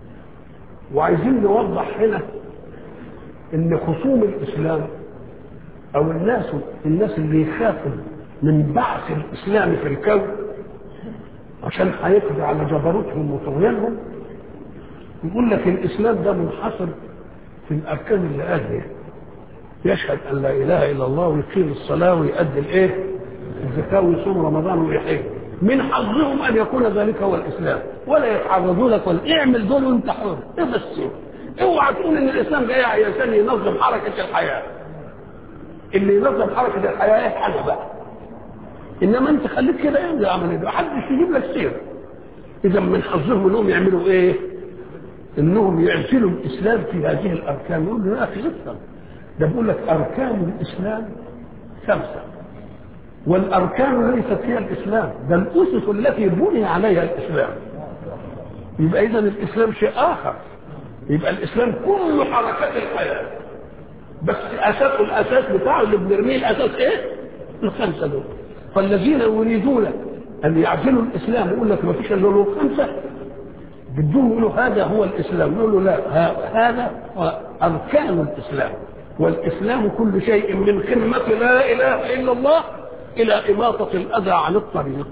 وعايزين نوضح هنا إن خصوم الإسلام او الناس الناس اللي يخافوا من بعث الاسلام في الكون عشان هيقضي على جبروتهم وطغيانهم يقول لك الاسلام ده منحصر في الاركان اللي قالها يشهد ان لا اله الا الله ويقيم الصلاه ويؤدي الايه؟ الزكاه ويصوم رمضان ويحج من حظهم ان يكون ذلك هو الاسلام ولا يتعرضوا لك ولا اعمل دول وانت حر ايه بس اوعى تقول ان الاسلام جاي عشان ينظم حركه الحياه اللي ينظم حركه الحياه يفعلها بقى انما انت خليك كده ايه عمل ايه محدش يجيب لك سيره اذا من حظهم انهم يعملوا ايه انهم يعزلوا الاسلام في هذه الاركان يقول له يا اخي افهم ده بيقول لك اركان الاسلام خمسه والاركان ليست هي الاسلام ده الاسس التي بني عليها الاسلام يبقى اذا الاسلام شيء اخر يبقى الاسلام كل حركات الحياه بس اساسه الاساس بتاعه اللي بنرميه الاساس ايه؟ الخمسه دول فالذين يريدون ان يعزلوا الاسلام يقول لك ما فيش الا له خمسه بدهم يقولوا هذا هو الاسلام يقولوا لا هذا هو اركان الاسلام والاسلام كل شيء من قمه لا اله الا الله الى اماطه الاذى عن الطريق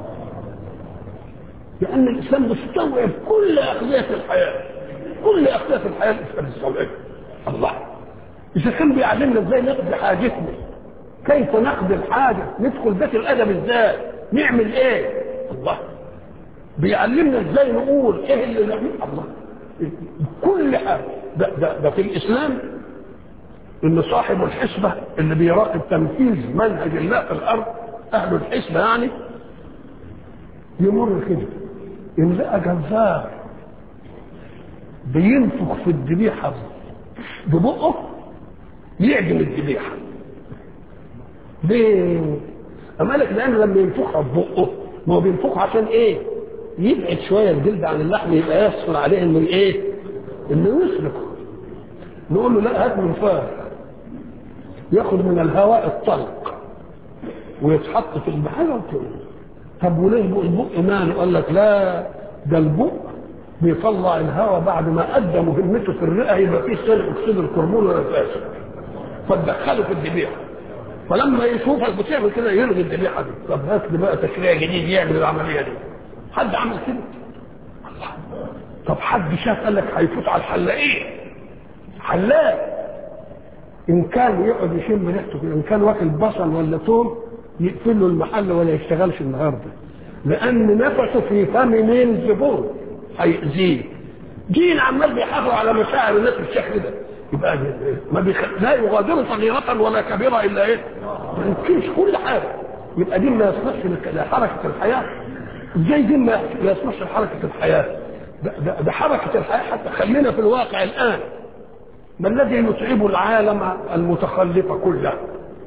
لان الاسلام مستوعب كل اخذيه الحياه كل اخذيه الحياه الاسلام مستوعب الله اذا كان بيعلمنا ازاي نقضي حاجتنا كيف نقضي الحاجه ندخل بيت الادب ازاي نعمل ايه الله بيعلمنا ازاي نقول ايه اللي نعمل الله كل حاجه ده, ده, ده في الاسلام ان صاحب الحسبه اللي بيراقب تنفيذ منهج الله في الارض اهل الحسبه يعني يمر كده ان لقى جزار بينفخ في الذبيحه ببقه يعجن الذبيحه ليه؟ أما لك لأنه لما ينفخها ببقه ما هو بينفخها عشان إيه؟ يبعد شوية الجلد عن اللحم يبقى يسهل عليه إنه إيه؟ إنه يسلك نقول له لا هات منفاخ ياخد من الهواء الطلق ويتحط في البحيرة وتقول طب وليه البق ماله؟ قال لك لا ده البق بيطلع الهواء بعد ما أدى مهمته في الرئة يبقى فيه ثاني أكسيد الكربون ولا فاسد فتدخله في الذبيحة فلما يشوفك بتعمل كده يلغي الذبيحه دي طب هات لي بقى تشريع جديد يعمل العمليه دي حد عمل كده الله طب حد شاف قال لك هيفوت على الحلاقين حلاق ان كان يقعد يشم ريحته كده ان كان واكل بصل ولا توم يقفل له المحل ولا يشتغلش النهارده لان نفسه في فم مين الزبون هيأذيه دين عمال بيحافظ على مشاعر الناس بالشكل ده يبقى ما بيخ... لا يغادر صغيرة ولا كبيرة إلا إيه؟ ما يمكنش كل حاجة يبقى دين ما يصلحش لحركة الحياة ازاي دين ما يصلحش لحركة الحياة؟ ده, ده, ده حركة الحياة حتى خلينا في الواقع الآن ما الذي يتعب العالم المتخلفة كلها؟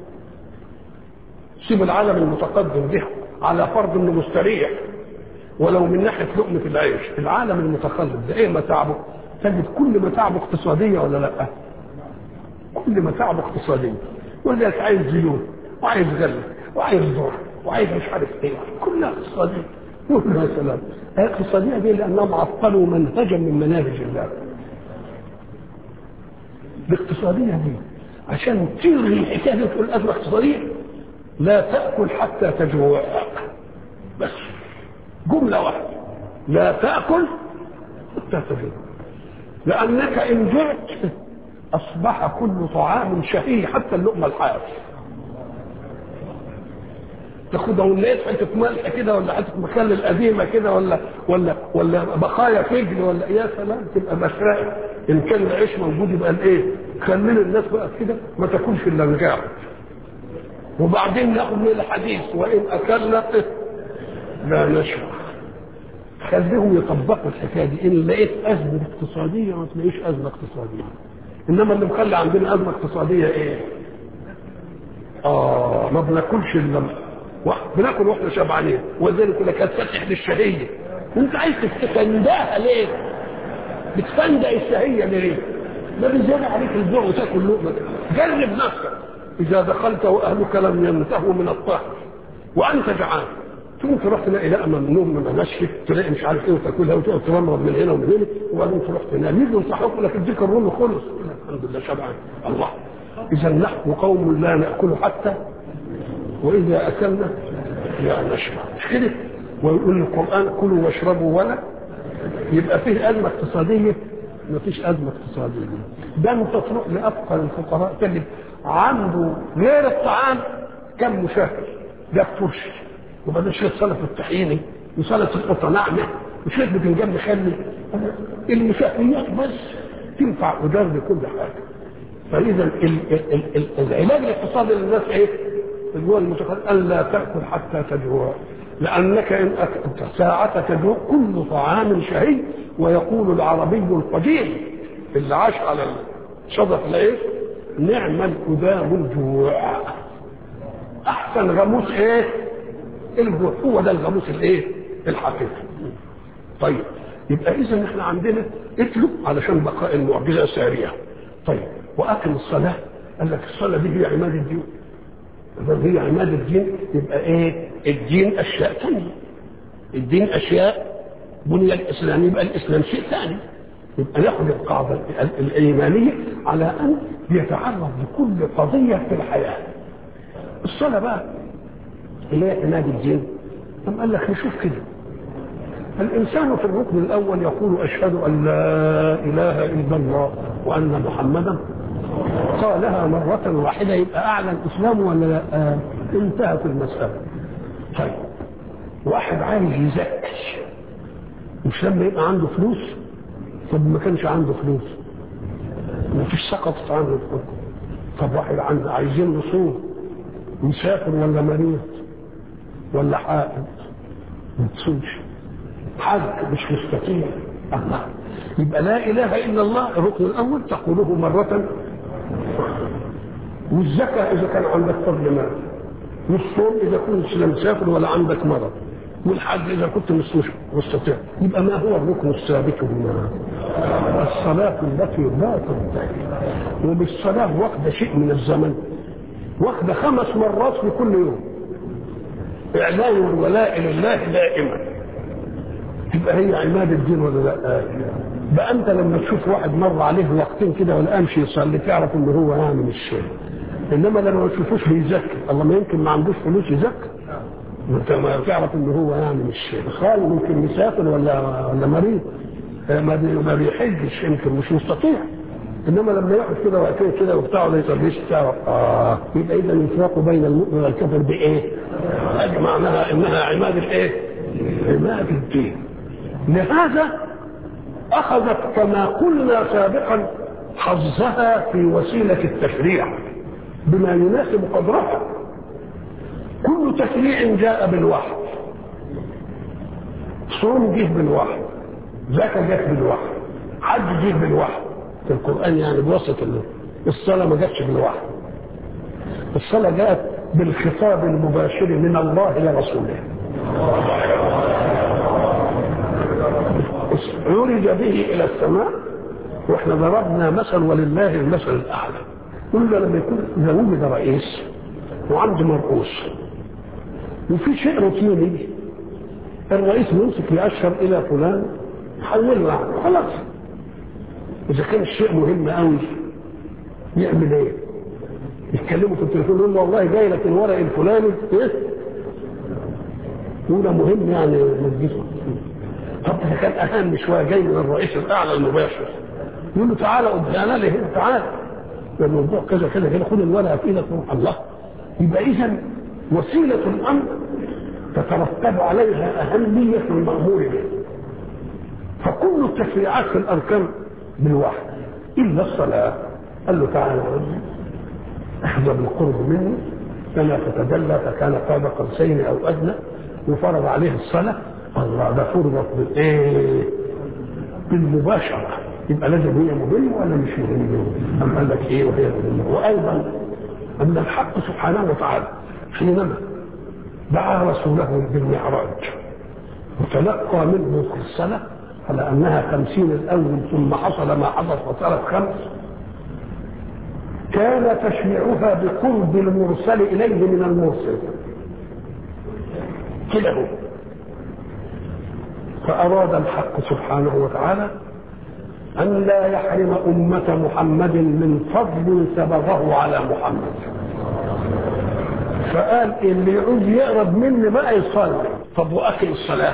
سيب العالم المتقدم به على فرض انه مستريح ولو من ناحيه لقمه العيش العالم المتخلف ده ايه متاعبه تجد كل متاعبه اقتصاديه ولا لا كل متاعبه اقتصاديه ولذلك عايز زيوت وعايز غله وعايز ذره وعايز مش عارف ايه كلها اقتصاديه يقول يا سلام اقتصاديه دي لانهم عطلوا منهجا من مناهج الله الاقتصاديه دي عشان تلغي الحكايه دي تقول ازمه اقتصاديه لا تاكل حتى تجوع بس جمله واحده لا تاكل حتى تجوع لأنك إن جعت أصبح كل طعام شهي حتى اللقمة الحاف تاخدها ولقيت حتة ملح كده ولا حتة مخلل قديمة كده ولا ولا ولا بقايا فجل ولا يا سلام تبقى مشرقة إن كان العيش موجود يبقى الإيه؟ خلينا الناس بقى كده ما تاكلش إلا رجاع وبعدين ناخد من الحديث وإن أكلنا لا نشبع خليهم يطبقوا الحكايه دي ان لقيت ازمه اقتصاديه ما تلاقيش ازمه اقتصاديه انما اللي مخلي عندنا ازمه اقتصاديه ايه؟ اه ما بناكلش الا بناكل واحنا شبعانين ولذلك يقول لك هتفتح للشهيه وانت عايز تفندقها ليه؟ بتفندق الشهيه ليه؟ ما بيزيد عليك الجوع وتاكل لقمه جرب نفسك اذا دخلت واهلك لم ينتهوا من الطهر وانت جعان تقوم تروح تلاقي لقمه من نوم من نشف تلاقي مش عارف ايه وتاكلها وتقعد تمرض من هنا ومن هنا وبعدين تروح تنام يجوا ينصحوك لك اديك الرول خلص الحمد لله شبعان الله اذا نحن قوم لا ناكل حتى واذا اكلنا لا نشرب مش كده ويقول القران كلوا واشربوا ولا يبقى فيه ازمه اقتصاديه ما فيش ازمه اقتصاديه ده انت تروح لافقر الفقراء تجد عنده غير الطعام كم مشاهد ده فرش وبعدين شويه سلطه الطحيني وسلطه القطه ناعمه وشويه بتنجان مخلي المشاهيات بس تنفع ودار لكل حاجه فاذا ال- ال- ال- ال- العلاج الاقتصادي للناس ايه؟ الدول المتقدمه الا تاكل حتى تجوع لانك ان اكلت ساعه تجوع كل طعام شهي ويقول العربي القديم اللي عاش على شظف العيش نعم القدام الجوع احسن غموس ايه؟ الجوع هو ده الغموس الايه؟ الحقيقي طيب يبقى اذا احنا عندنا اتلو علشان بقاء المعجزه ساريه طيب واقم الصلاه قال لك الصلاه دي هي عماد الدين ما هي عماد الدين يبقى ايه الدين اشياء ثانيه الدين اشياء بني الاسلام يبقى الاسلام شيء ثاني يبقى ناخذ القاعده ال- الايمانيه على ان يتعرض لكل قضيه في الحياه الصلاه بقى اللي هي عماد الدين أم قال لك نشوف كده الإنسان في الركن الأول يقول أشهد أن لا إله إلا الله وأن محمدا قالها مرة واحدة يبقى أعلن إسلامه ولا لا؟ آه. انتهت المسألة طيب واحد عايز يزكي مش لما يبقى عنده فلوس طب ما كانش عنده فلوس ما فيش سقطت عنه الحكم طب واحد عنده عايزين نصوم مسافر ولا مريض ولا حائض ما تصومش حد مش مستقيم الله يبقى لا اله الا الله الركن الاول تقوله مره والزكاه اذا كان عندك فضل مال والصوم اذا كنت لا مسافر ولا عندك مرض والحج اذا كنت مش مستطيع يبقى ما هو الركن الثابت هنا الصلاه التي لا تنتهي وبالصلاه واخده شيء من الزمن واخده خمس مرات في كل يوم اعلان الولاء لله دائما تبقى هي عماد الدين ولا لا بقى انت لما تشوف واحد مر عليه وقتين كده ولا امشي يصلي تعرف ان هو يعني مش انما لما ما تشوفوش بيزكي الله ما يمكن ما عندوش فلوس يزكي انت ما تعرف ان هو يعني مش خالي ممكن مسافر ولا ولا مريض ما بي- ما بيحجش يمكن مش مستطيع انما لما يقعد كده وقتين كده وبتاع ولا يصليش تعرف اه يبقى اذا الفرق بين المؤمن والكافر بايه؟ هذه معناها انها عماد الايه؟ عماد الدين لهذا اخذت كما قلنا سابقا حظها في وسيله التشريع بما يناسب قدرها كل تشريع جاء بالوحي صوم جه بالوحي زكاة جت بالوحي حج جه بالوحي في القرآن يعني بواسطة الله الصلاة ما جاتش بالوحي الصلاة جاءت بالخطاب المباشر من الله لرسوله عرج به إلى السماء واحنا ضربنا مثل ولله المثل الأعلى قلنا لما يكون إذا وجد رئيس وعنده مرؤوس وفي شيء روتيني الرئيس يمسك يأشر إلى فلان يحوله يعني خلاص إذا كان الشيء مهم قوي يعمل إيه؟ يتكلموا في التليفون يقول له والله جاي لك الورق الفلاني إيه؟ يقول ده مهم يعني نجيبه طب إذا كان أهم شوية جاي من الرئيس الأعلى المباشر يقول له تعالى قدامنا لي هنا تعالى ده الموضوع كذا كذا كده خد الورقة في إيدك وروح الله يبقى إذا وسيلة الأمر تترتب عليها أهمية المأمور به فكل التشريعات في الأركان بالوحي إلا الصلاة قال له تعالى احذر القرب مني فلا تتجلى فكان قاب قوسين أو أدنى وفرض عليه الصلاة الله ده فرضت بالإيه؟ بالمباشرة يبقى لازم هي مهمة ولا مش مهمة؟ أم قال لك إيه وهي مهمة وأيضا أن الحق سبحانه وتعالى حينما دعا رسوله بالمعراج وتلقى منه الصلاة على أنها خمسين الأول ثم حصل ما حصل وصارت خمس كان تشريعها بقرب المرسل إليه من المرسل كده هو فأراد الحق سبحانه وتعالى أن لا يحرم أمة محمد من فضل سبغه على محمد فقال اللي يعود يقرب مني بقى يصلي طب وأكل الصلاة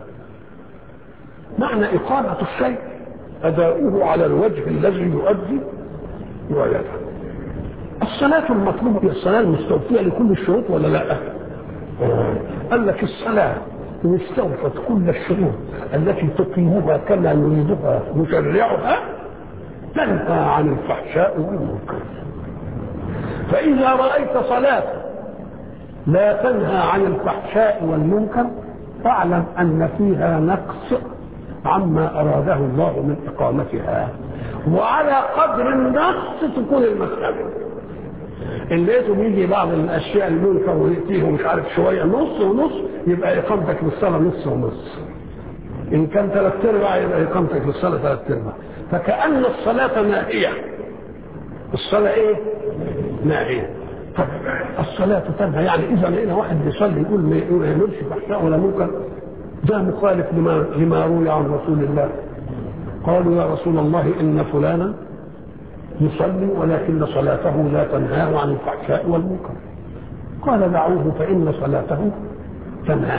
معنى إقامة الشيء أداؤه على الوجه الذي يؤدي ويدعو الصلاة المطلوبة هي الصلاة المستوفية لكل الشروط ولا لا؟ قال لك الصلاة إن استوفت كل الشروط التي تقيمها كما يريدها مشرعها تنهى عن الفحشاء والمنكر فإذا رأيت صلاة لا تنهى عن الفحشاء والمنكر فاعلم أن فيها نقص عما أراده الله من إقامتها وعلى قدر النقص تكون المسألة ان لقيته بيجي بعض الاشياء المنكر ويأتيه مش عارف شويه نص ونص يبقى اقامتك للصلاه نص ونص ان كان ثلاث ارباع يبقى اقامتك للصلاه ثلاث ارباع فكأن الصلاة ناهية الصلاة ايه؟ ناهية طب الصلاة تنهى يعني إذا لقينا واحد بيصلي يقول ما يعملش فحشاء ولا منكر ده مخالف لما لما روي عن رسول الله قالوا يا رسول الله إن فلانا يصلي ولكن صلاته لا تنهاه عن الفحشاء والمنكر قال دعوه فإن صلاته تنهاه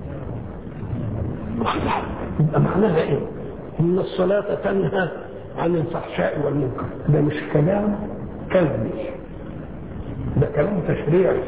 يبقى معناها ايه؟ ان الصلاة تنهى عن الفحشاء والمنكر ده مش كلام كذبي ده كلام تشريعي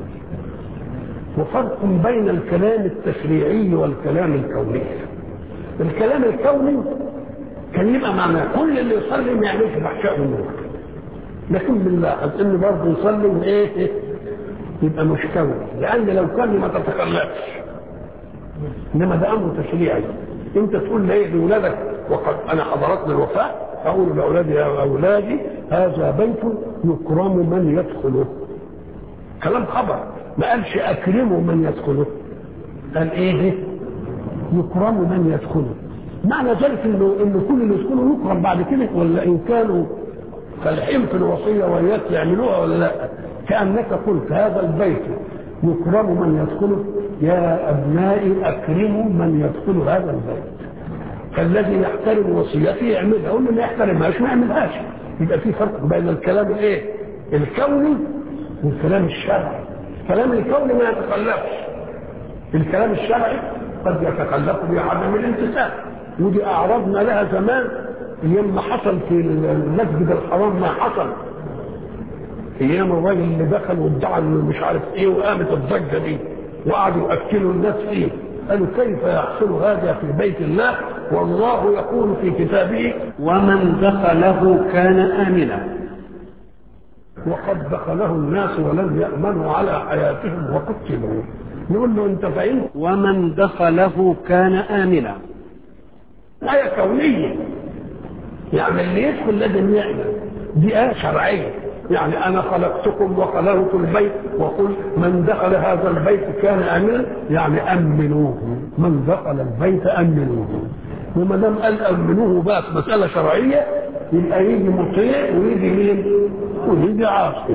وفرق بين الكلام التشريعي والكلام الكوني الكلام الكوني كان يبقى معناه كل اللي يصلي ما يعملش فحشاء والمنكر لكن بنلاحظ ان برضه يصلي وايه يبقى مش كوني لان لو كان ما تتكلمش انما ده امر تشريعي انت تقول ليه لاولادك وقد انا حضرتني الوفاه اقول لاولادي يا اولادي هذا بيت يكرم من يدخله كلام خبر ما قالش اكرموا من يدخله قال ايه يكرم من يدخله معنى ذلك انه ان كل اللي يدخله يكرم بعد كده ولا ان كانوا فالحين في الوصيه وياك يعملوها ولا لا كانك قلت هذا البيت يكرم من يدخله يا ابنائي اكرموا من يدخل هذا البيت فالذي يحترم وصيته يعملها واللي ما يحترمهاش ما يعملهاش يبقى في فرق بين الكلام الايه الكوني والكلام الشرعي الكلام الكوني ما يتقلبش الكلام الشرعي قد يتقلب بعدم الامتثال ودي اعرضنا لها زمان ايام ما حصل في المسجد الحرام ما حصل ايام الراجل اللي دخل وادعى مش عارف ايه وقامت الضجه دي وقعدوا ياكلوا الناس فيه قالوا كيف يحصل هذا في بيت الله والله يقول في كتابه ومن دخله كان آمنا وقد دخله الناس ولم يامنوا على حياتهم وقتلوا نقول له انت فهمت ومن دخله كان آمنا آية كونية يعني اللي يدخل لازم يعمل دي آية شرعية يعني أنا خلقتكم وخلقت البيت وقل من دخل هذا البيت كان آمنا يعني أمنوه من دخل البيت أمنوه وما دام قال أمنوه بقى في مسألة شرعية يبقى يجي مطيع ويجي مين؟ ويجي عاصي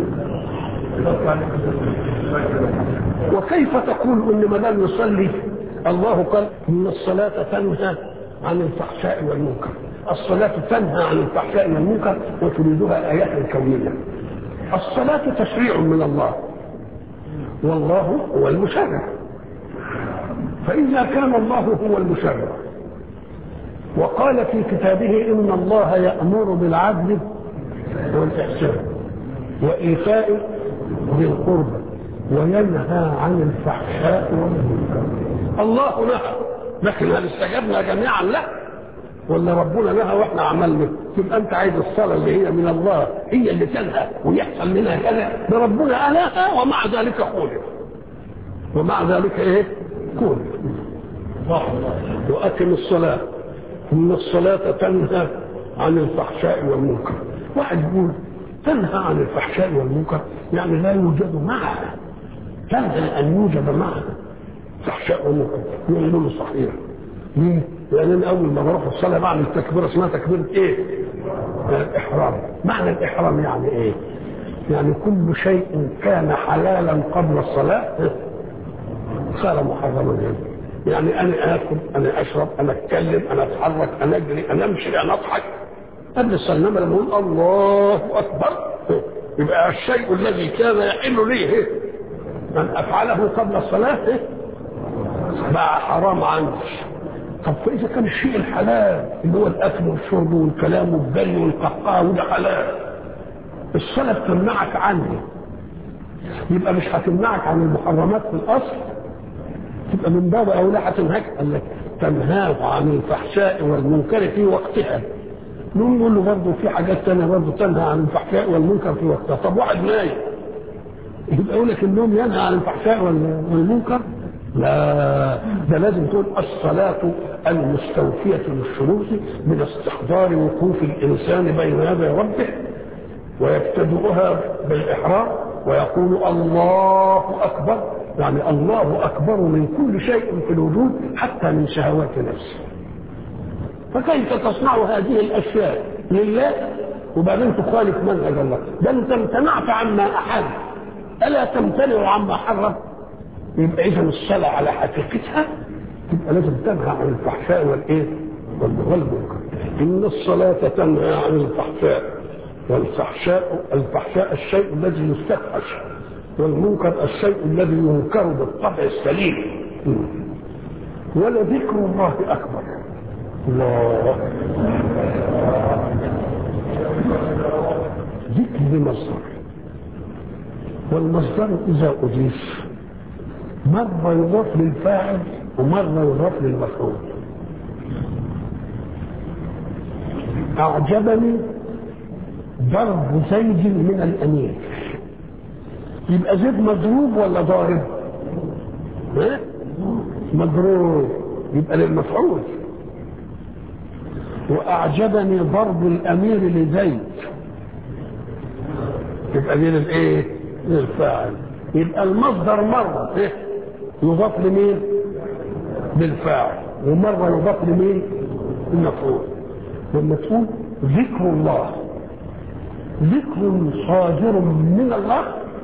وكيف تقول ان ما دام يصلي الله قال ان الصلاه تنهى عن الفحشاء والمنكر الصلاة تنهى عن الفحشاء والمنكر وتريدها آيات كونية الصلاة تشريع من الله والله هو المشرع فإذا كان الله هو المشرع وقال في كتابه إن الله يأمر بالعدل والإحسان وإيتاء ذي القربى وينهى عن الفحشاء والمنكر الله نهى لكن هل استجبنا جميعا لا ولا ربنا نهى واحنا عملنا تبقى انت عايز الصلاه اللي هي من الله هي اللي تنهى ويحصل منها كذا ده ربنا قالها ومع ذلك قولت ومع ذلك ايه؟ قولت واقم الصلاه ان الصلاه تنهى عن الفحشاء والمنكر واحد يقول تنهى عن الفحشاء والمنكر يعني لا يوجد معها تنهى ان يوجد معها فحشاء ومنكر يقول له صحيح ليه؟ لان انا اول ما بروح الصلاه بعمل تكبيره اسمها تكبيره ايه؟ الاحرام معنى الاحرام يعني ايه؟ يعني كل شيء كان حلالا قبل الصلاه صار محرما يعني يعني انا اكل انا اشرب انا اتكلم انا اتحرك انا اجري انا امشي انا اضحك قبل الصلاه انما لما نقول الله اكبر يبقى الشيء الذي كان يحل لي ان افعله قبل الصلاه بقى حرام عندي طب فاذا كان الشيء الحلال اللي هو الاكل والشرب والكلام والجري والقحقاه وده حلال الصلاه تمنعك عنه يبقى مش هتمنعك عن المحرمات في الاصل تبقى من باب اولى هتنهاك قال لك تنهاه عن الفحشاء والمنكر في وقتها نقول له برضه في حاجات ثانيه برضه تنهى عن الفحشاء والمنكر في وقتها طب واحد نايم يبقى يقول لك النوم ينهى عن الفحشاء والمنكر لا ده لازم تقول الصلاة المستوفية للشروط من استحضار وقوف الإنسان بين يدي ربه ويبتدئها بالإحرام ويقول الله أكبر يعني الله أكبر من كل شيء في الوجود حتى من شهوات نفسه فكيف تصنع هذه الأشياء لله وبعدين تخالف منهج الله ده انت امتنعت عما أحل ألا تمتنع عما حرم يبقى إذا الصلاة على حقيقتها تبقى لازم تنهى عن الفحشاء والإيه والمنكر إن الصلاة تنهى عن الفحشاء والفحشاء الفحشاء الشيء الذي يستفحش والمنكر الشيء الذي ينكر بالطبع السليم ولذكر الله اكبر الله ذكر بمصدر والمصدر اذا اضيف مره يضاف للفاعل ومره يضاف للمفعول اعجبني ضرب زيد من الامير يبقى زيد مضروب ولا ضارب ها مضروب يبقى للمفعول واعجبني ضرب الامير لزيد يبقى دي للايه للفاعل يبقى المصدر مره إيه؟ يضاف لمين للفاعل ومره يضاف لمين المفعول والمفعول ذكر الله ذكر صادر من الله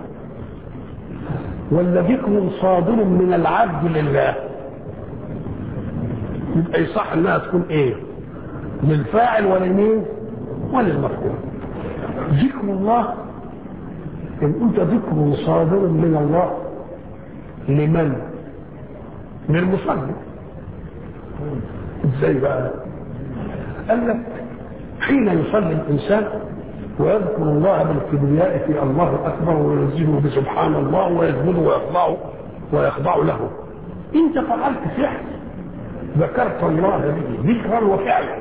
ولا ذكر صادر من العبد لله يبقى يصح انها تكون ايه للفاعل ولمين وللمفعول ذكر الله ان قلت ذكر صادر من الله لمن للمصلي ازاي بقى قال لك حين يصلي الانسان ويذكر الله بالكبرياء في الله اكبر وينزهه بسبحان الله ويسجد ويخضع ويخضع له انت فعلت فعل ذكرت الله به ذكرا وفعلا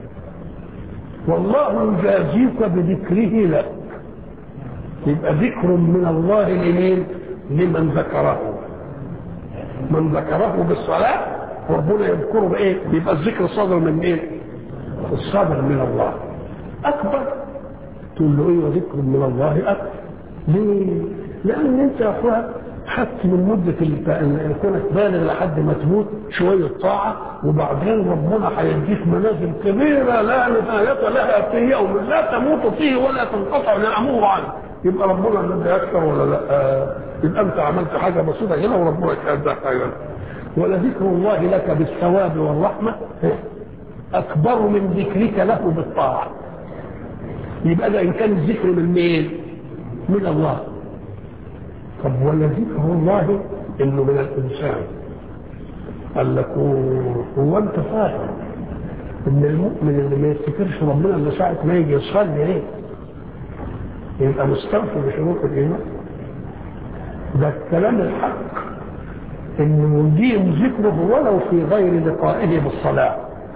والله يجازيك بذكره لك يبقى ذكر من الله لمين لمن ذكره من ذكره بالصلاة ربنا يذكره بايه يبقى الذكر صادر من ايه الصادر من الله اكبر تقول له ايه ذكر من الله اكبر ليه لان انت يا اخويا خدت من مدة كونك بالغ لحد ما تموت شوية طاعة وبعدين ربنا هيديك منازل كبيرة لا نهاية لها في يوم لا تموت فيه ولا تنقطع نعمه عنه يبقى ربنا الذي يكثر ولا لا آه يبقى انت عملت حاجة بسيطة هنا وربنا كان حاجة ولذكر الله لك بالثواب والرحمة أكبر من ذكرك له بالطاعة يبقى ده إن كان الذكر من مين؟ من الله طب ولا ذكر الله انه من الانسان قال لك هو انت فاهم ان المؤمن اللي ما يفتكرش ربنا الا ساعه ما يجي يصلي ليه؟ يبقى مستوفي بشروط الايمان ده الكلام الحق انه يديم ذكره ولو في غير لقائه بالصلاه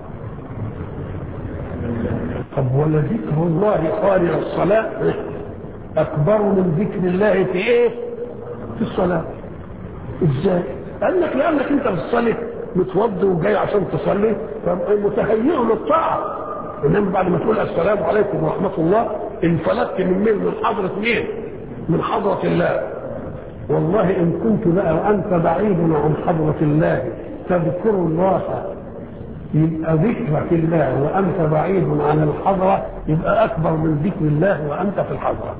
طب ولا ذكر الله خارج الصلاه اكبر من ذكر الله في ايه؟ في الصلاة ازاي قال لك لانك انت بتصلي متوضي وجاي عشان تصلي فمتهيئ للطاعة انما بعد ما تقول السلام عليكم ورحمة الله انفلتت من مين من حضرة مين من حضرة الله والله ان كنت بقى وانت بعيد عن حضرة الله تذكر الله يبقى ذكرك الله وانت بعيد عن الحضرة يبقى اكبر من ذكر الله وانت في الحضرة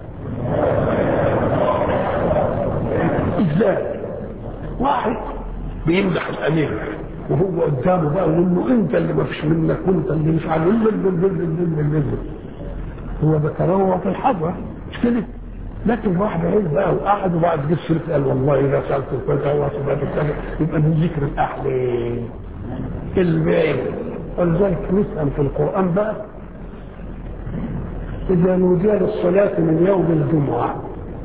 ازاي واحد بيمدح الامير وهو قدامه بقى ويقول له انت اللي ما فيش منك وانت اللي مش عارف هو بتروع في الحضرة مش كده لكن راح بعيد بقى وقعد وبعد جه الشريك قال والله اذا سالت كذا وسمعت كذا يبقى من ذكر الاحلام البعيد ولذلك نسال في القران بقى اذا نودي للصلاه من يوم الجمعه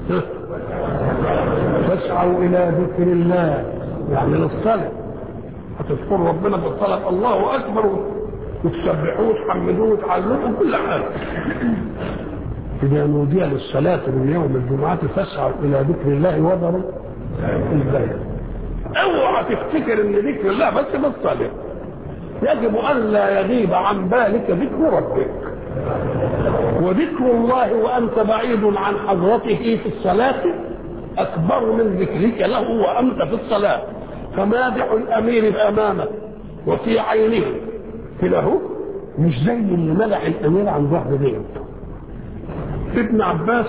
فاسعوا الى ذكر الله يعني للصلاه هتذكروا ربنا في الصلاه الله اكبر وتسبحوه وتحمدوه وتعلموه كل حاجه إذا نودي للصلاة من يوم الجمعة فاسعوا إلى ذكر الله وذروا البيع. اوعى تفتكر ان ذكر الله بس بالصلاة. يجب أن لا يغيب عن بالك ذكر ربك. وذكر الله وأنت بعيد عن حضرته في الصلاة أكبر من ذكرك له وأنت في الصلاة. فمادح الأمير أمامك وفي عينه له مش زي اللي مدح الأمير عن ظهر غيره. ابن عباس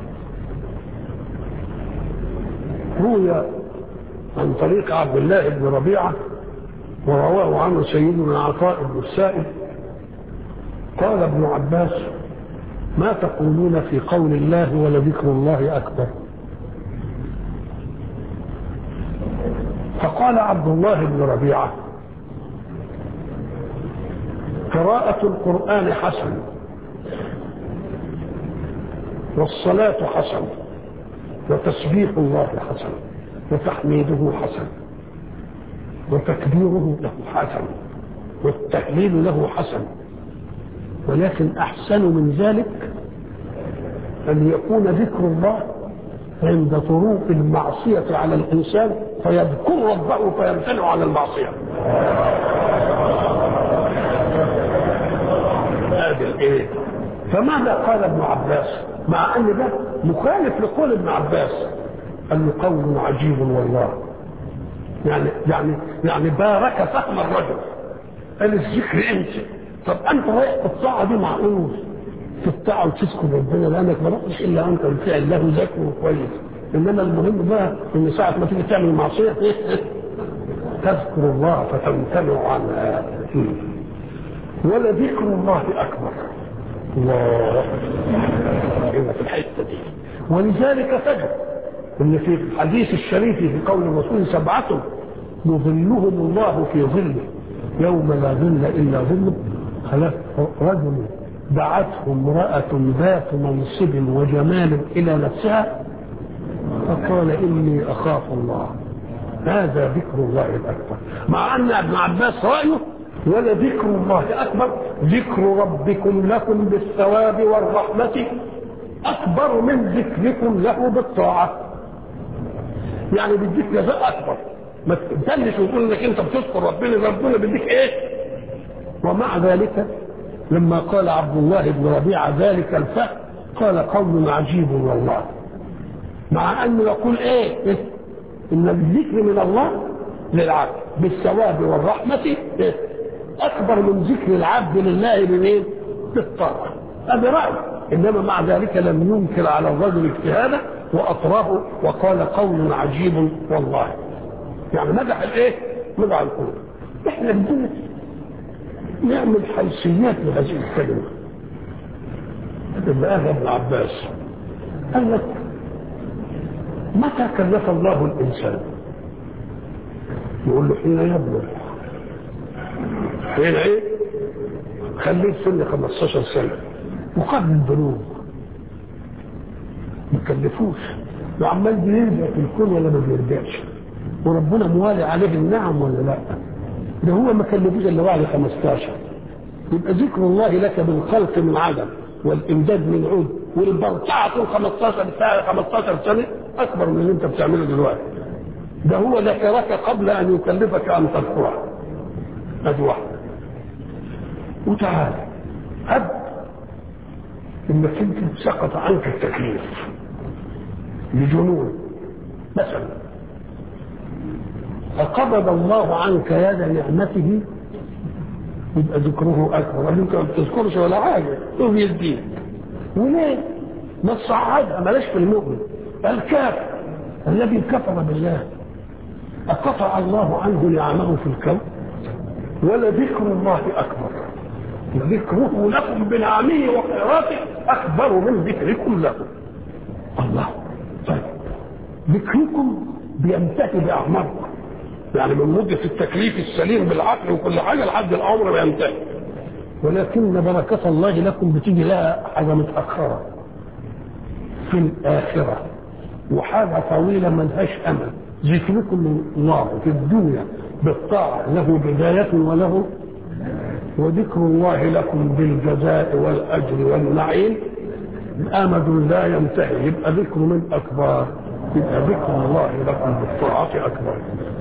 روي عن طريق عبد الله بن ربيعة ورواه عنه سيدنا عطاء بن السائب قال ابن عباس ما تقولون في قول الله ولذكر الله أكبر فقال عبد الله بن ربيعة قراءة القرآن حسن والصلاة حسن وتسبيح الله حسن وتحميده حسن وتكبيره له حسن والتهليل له حسن ولكن أحسن من ذلك أن يكون ذكر الله عند طروق المعصية على الإنسان فيذكر ربه فيمتنع على المعصية هذا الإيه فماذا قال ابن عباس مع ان ده مخالف لقول ابن عباس قال له قول عجيب والله يعني يعني يعني بارك فهم الرجل قال الذكر انت طب انت رايح في الطاعه دي معقول في الطاعه وتذكر ربنا لانك ما رحتش الا انت الفعل له ذكر كويس انما المهم بقى ان ساعه ما تيجي تعمل معصيه تذكر الله فتمتنع عنها ولذكر الله اكبر الله إن في الحته دي ولذلك تجد ان في الحديث الشريف في قول الرسول سبعه يظلهم الله في ظله يوم لا ظل الا ظله خلاف رجل دعته امرأة ذات منصب وجمال إلى نفسها فقال إني أخاف الله هذا ذكر الله الأكبر مع أن ابن عباس رأيه ولذكر الله أكبر ذكر ربكم لكم بالثواب والرحمة أكبر من ذكركم له بالطاعة يعني بيديك جزاء أكبر ما تبتلش وتقول انك انت بتذكر ربنا ربنا بيديك ايه ومع ذلك لما قال عبد الله بن ربيعه ذلك الفهم قال قول عجيب والله مع انه يقول ايه, إيه؟ ان الذكر من الله للعبد بالثواب والرحمه إيه؟ اكبر من ذكر العبد لله بالايه بالطاعه هذا راي انما مع ذلك لم ينكر على الرجل اجتهاده واطراه وقال قول عجيب والله يعني مدح الايه؟ مدح القلوب احنا بدنا نعمل حيثيات لهذه الكلمه اللي قالها ابن عباس قال لك متى كلف الله الانسان؟ يقول له حين يبلغ حين ايه؟ خليه في سن 15 سنه وقبل البلوغ ما كلفوش وعمال بيرجع في الكون ولا ما بيرجعش وربنا موالي عليه النعم ولا لا ده هو ما كلفوش الا بعد 15 يبقى ذكر الله لك بالخلق من عدم والامداد من عود والبرطعه طول 15 سنه 15 سنه اكبر من اللي انت بتعمله دلوقتي ده هو ذكرك قبل ان يكلفك ان تذكره ادي واحده وتعالى هب انك انت سقط عنك التكليف لجنون مثلا فقبض الله عنك يد نعمته يبقى ذكره اكبر انت ما بتذكرش ولا حاجه شوف يديك وليه؟ ما تصعدها بلاش في المؤمن الكافر الذي كفر بالله أقطع الله عنه نعمه في الكون ولا ذكر الله أكبر ذكره لكم بنعمه وخيراته اكبر من ذكركم له الله طيب ذكركم بينتهي باعماركم يعني من مدة التكليف السليم بالعقل وكل حاجة لحد العمر بينتهي ولكن بركة الله لكم بتيجي لها حاجة متأخرة في الآخرة وحاجة طويلة ملهاش أمل ذكركم الله في الدنيا بالطاعة له بداية وله وذكر الله لكم بالجزاء والأجر والنعيم أمد لا ينتهي يبقى ذكر من أكبر يبقى ذكر الله لكم بالطاعة أكبر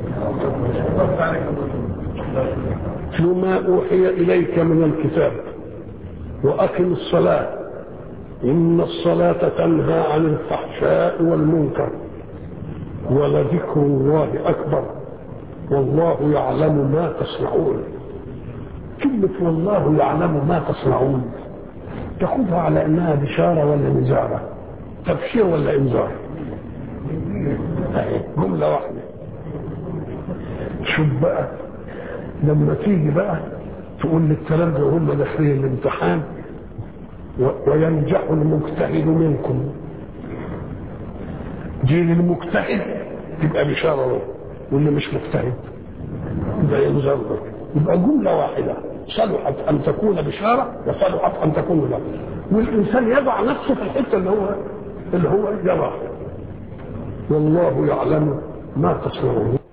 ما أوحي إليك من الكتاب وأقم الصلاة إن الصلاة تنهى عن الفحشاء والمنكر ولذكر الله أكبر والله يعلم ما تصنعون كلمة والله يعلم ما تصنعون تاخذها على انها بشاره ولا نزاره تبشير ولا انذار جمله واحده شوف بقى لما تيجي بقى تقول للكلام ده هم داخلين الامتحان وينجح المجتهد منكم جيل المجتهد تبقى بشاره له واللي مش مجتهد يبقى ينذر له يبقى جمله واحده صلحت ان تكون بشاره وصلحت ان تكون له والانسان يضع نفسه في الحته اللي هو اللي هو يضع والله يعلم ما تصنعون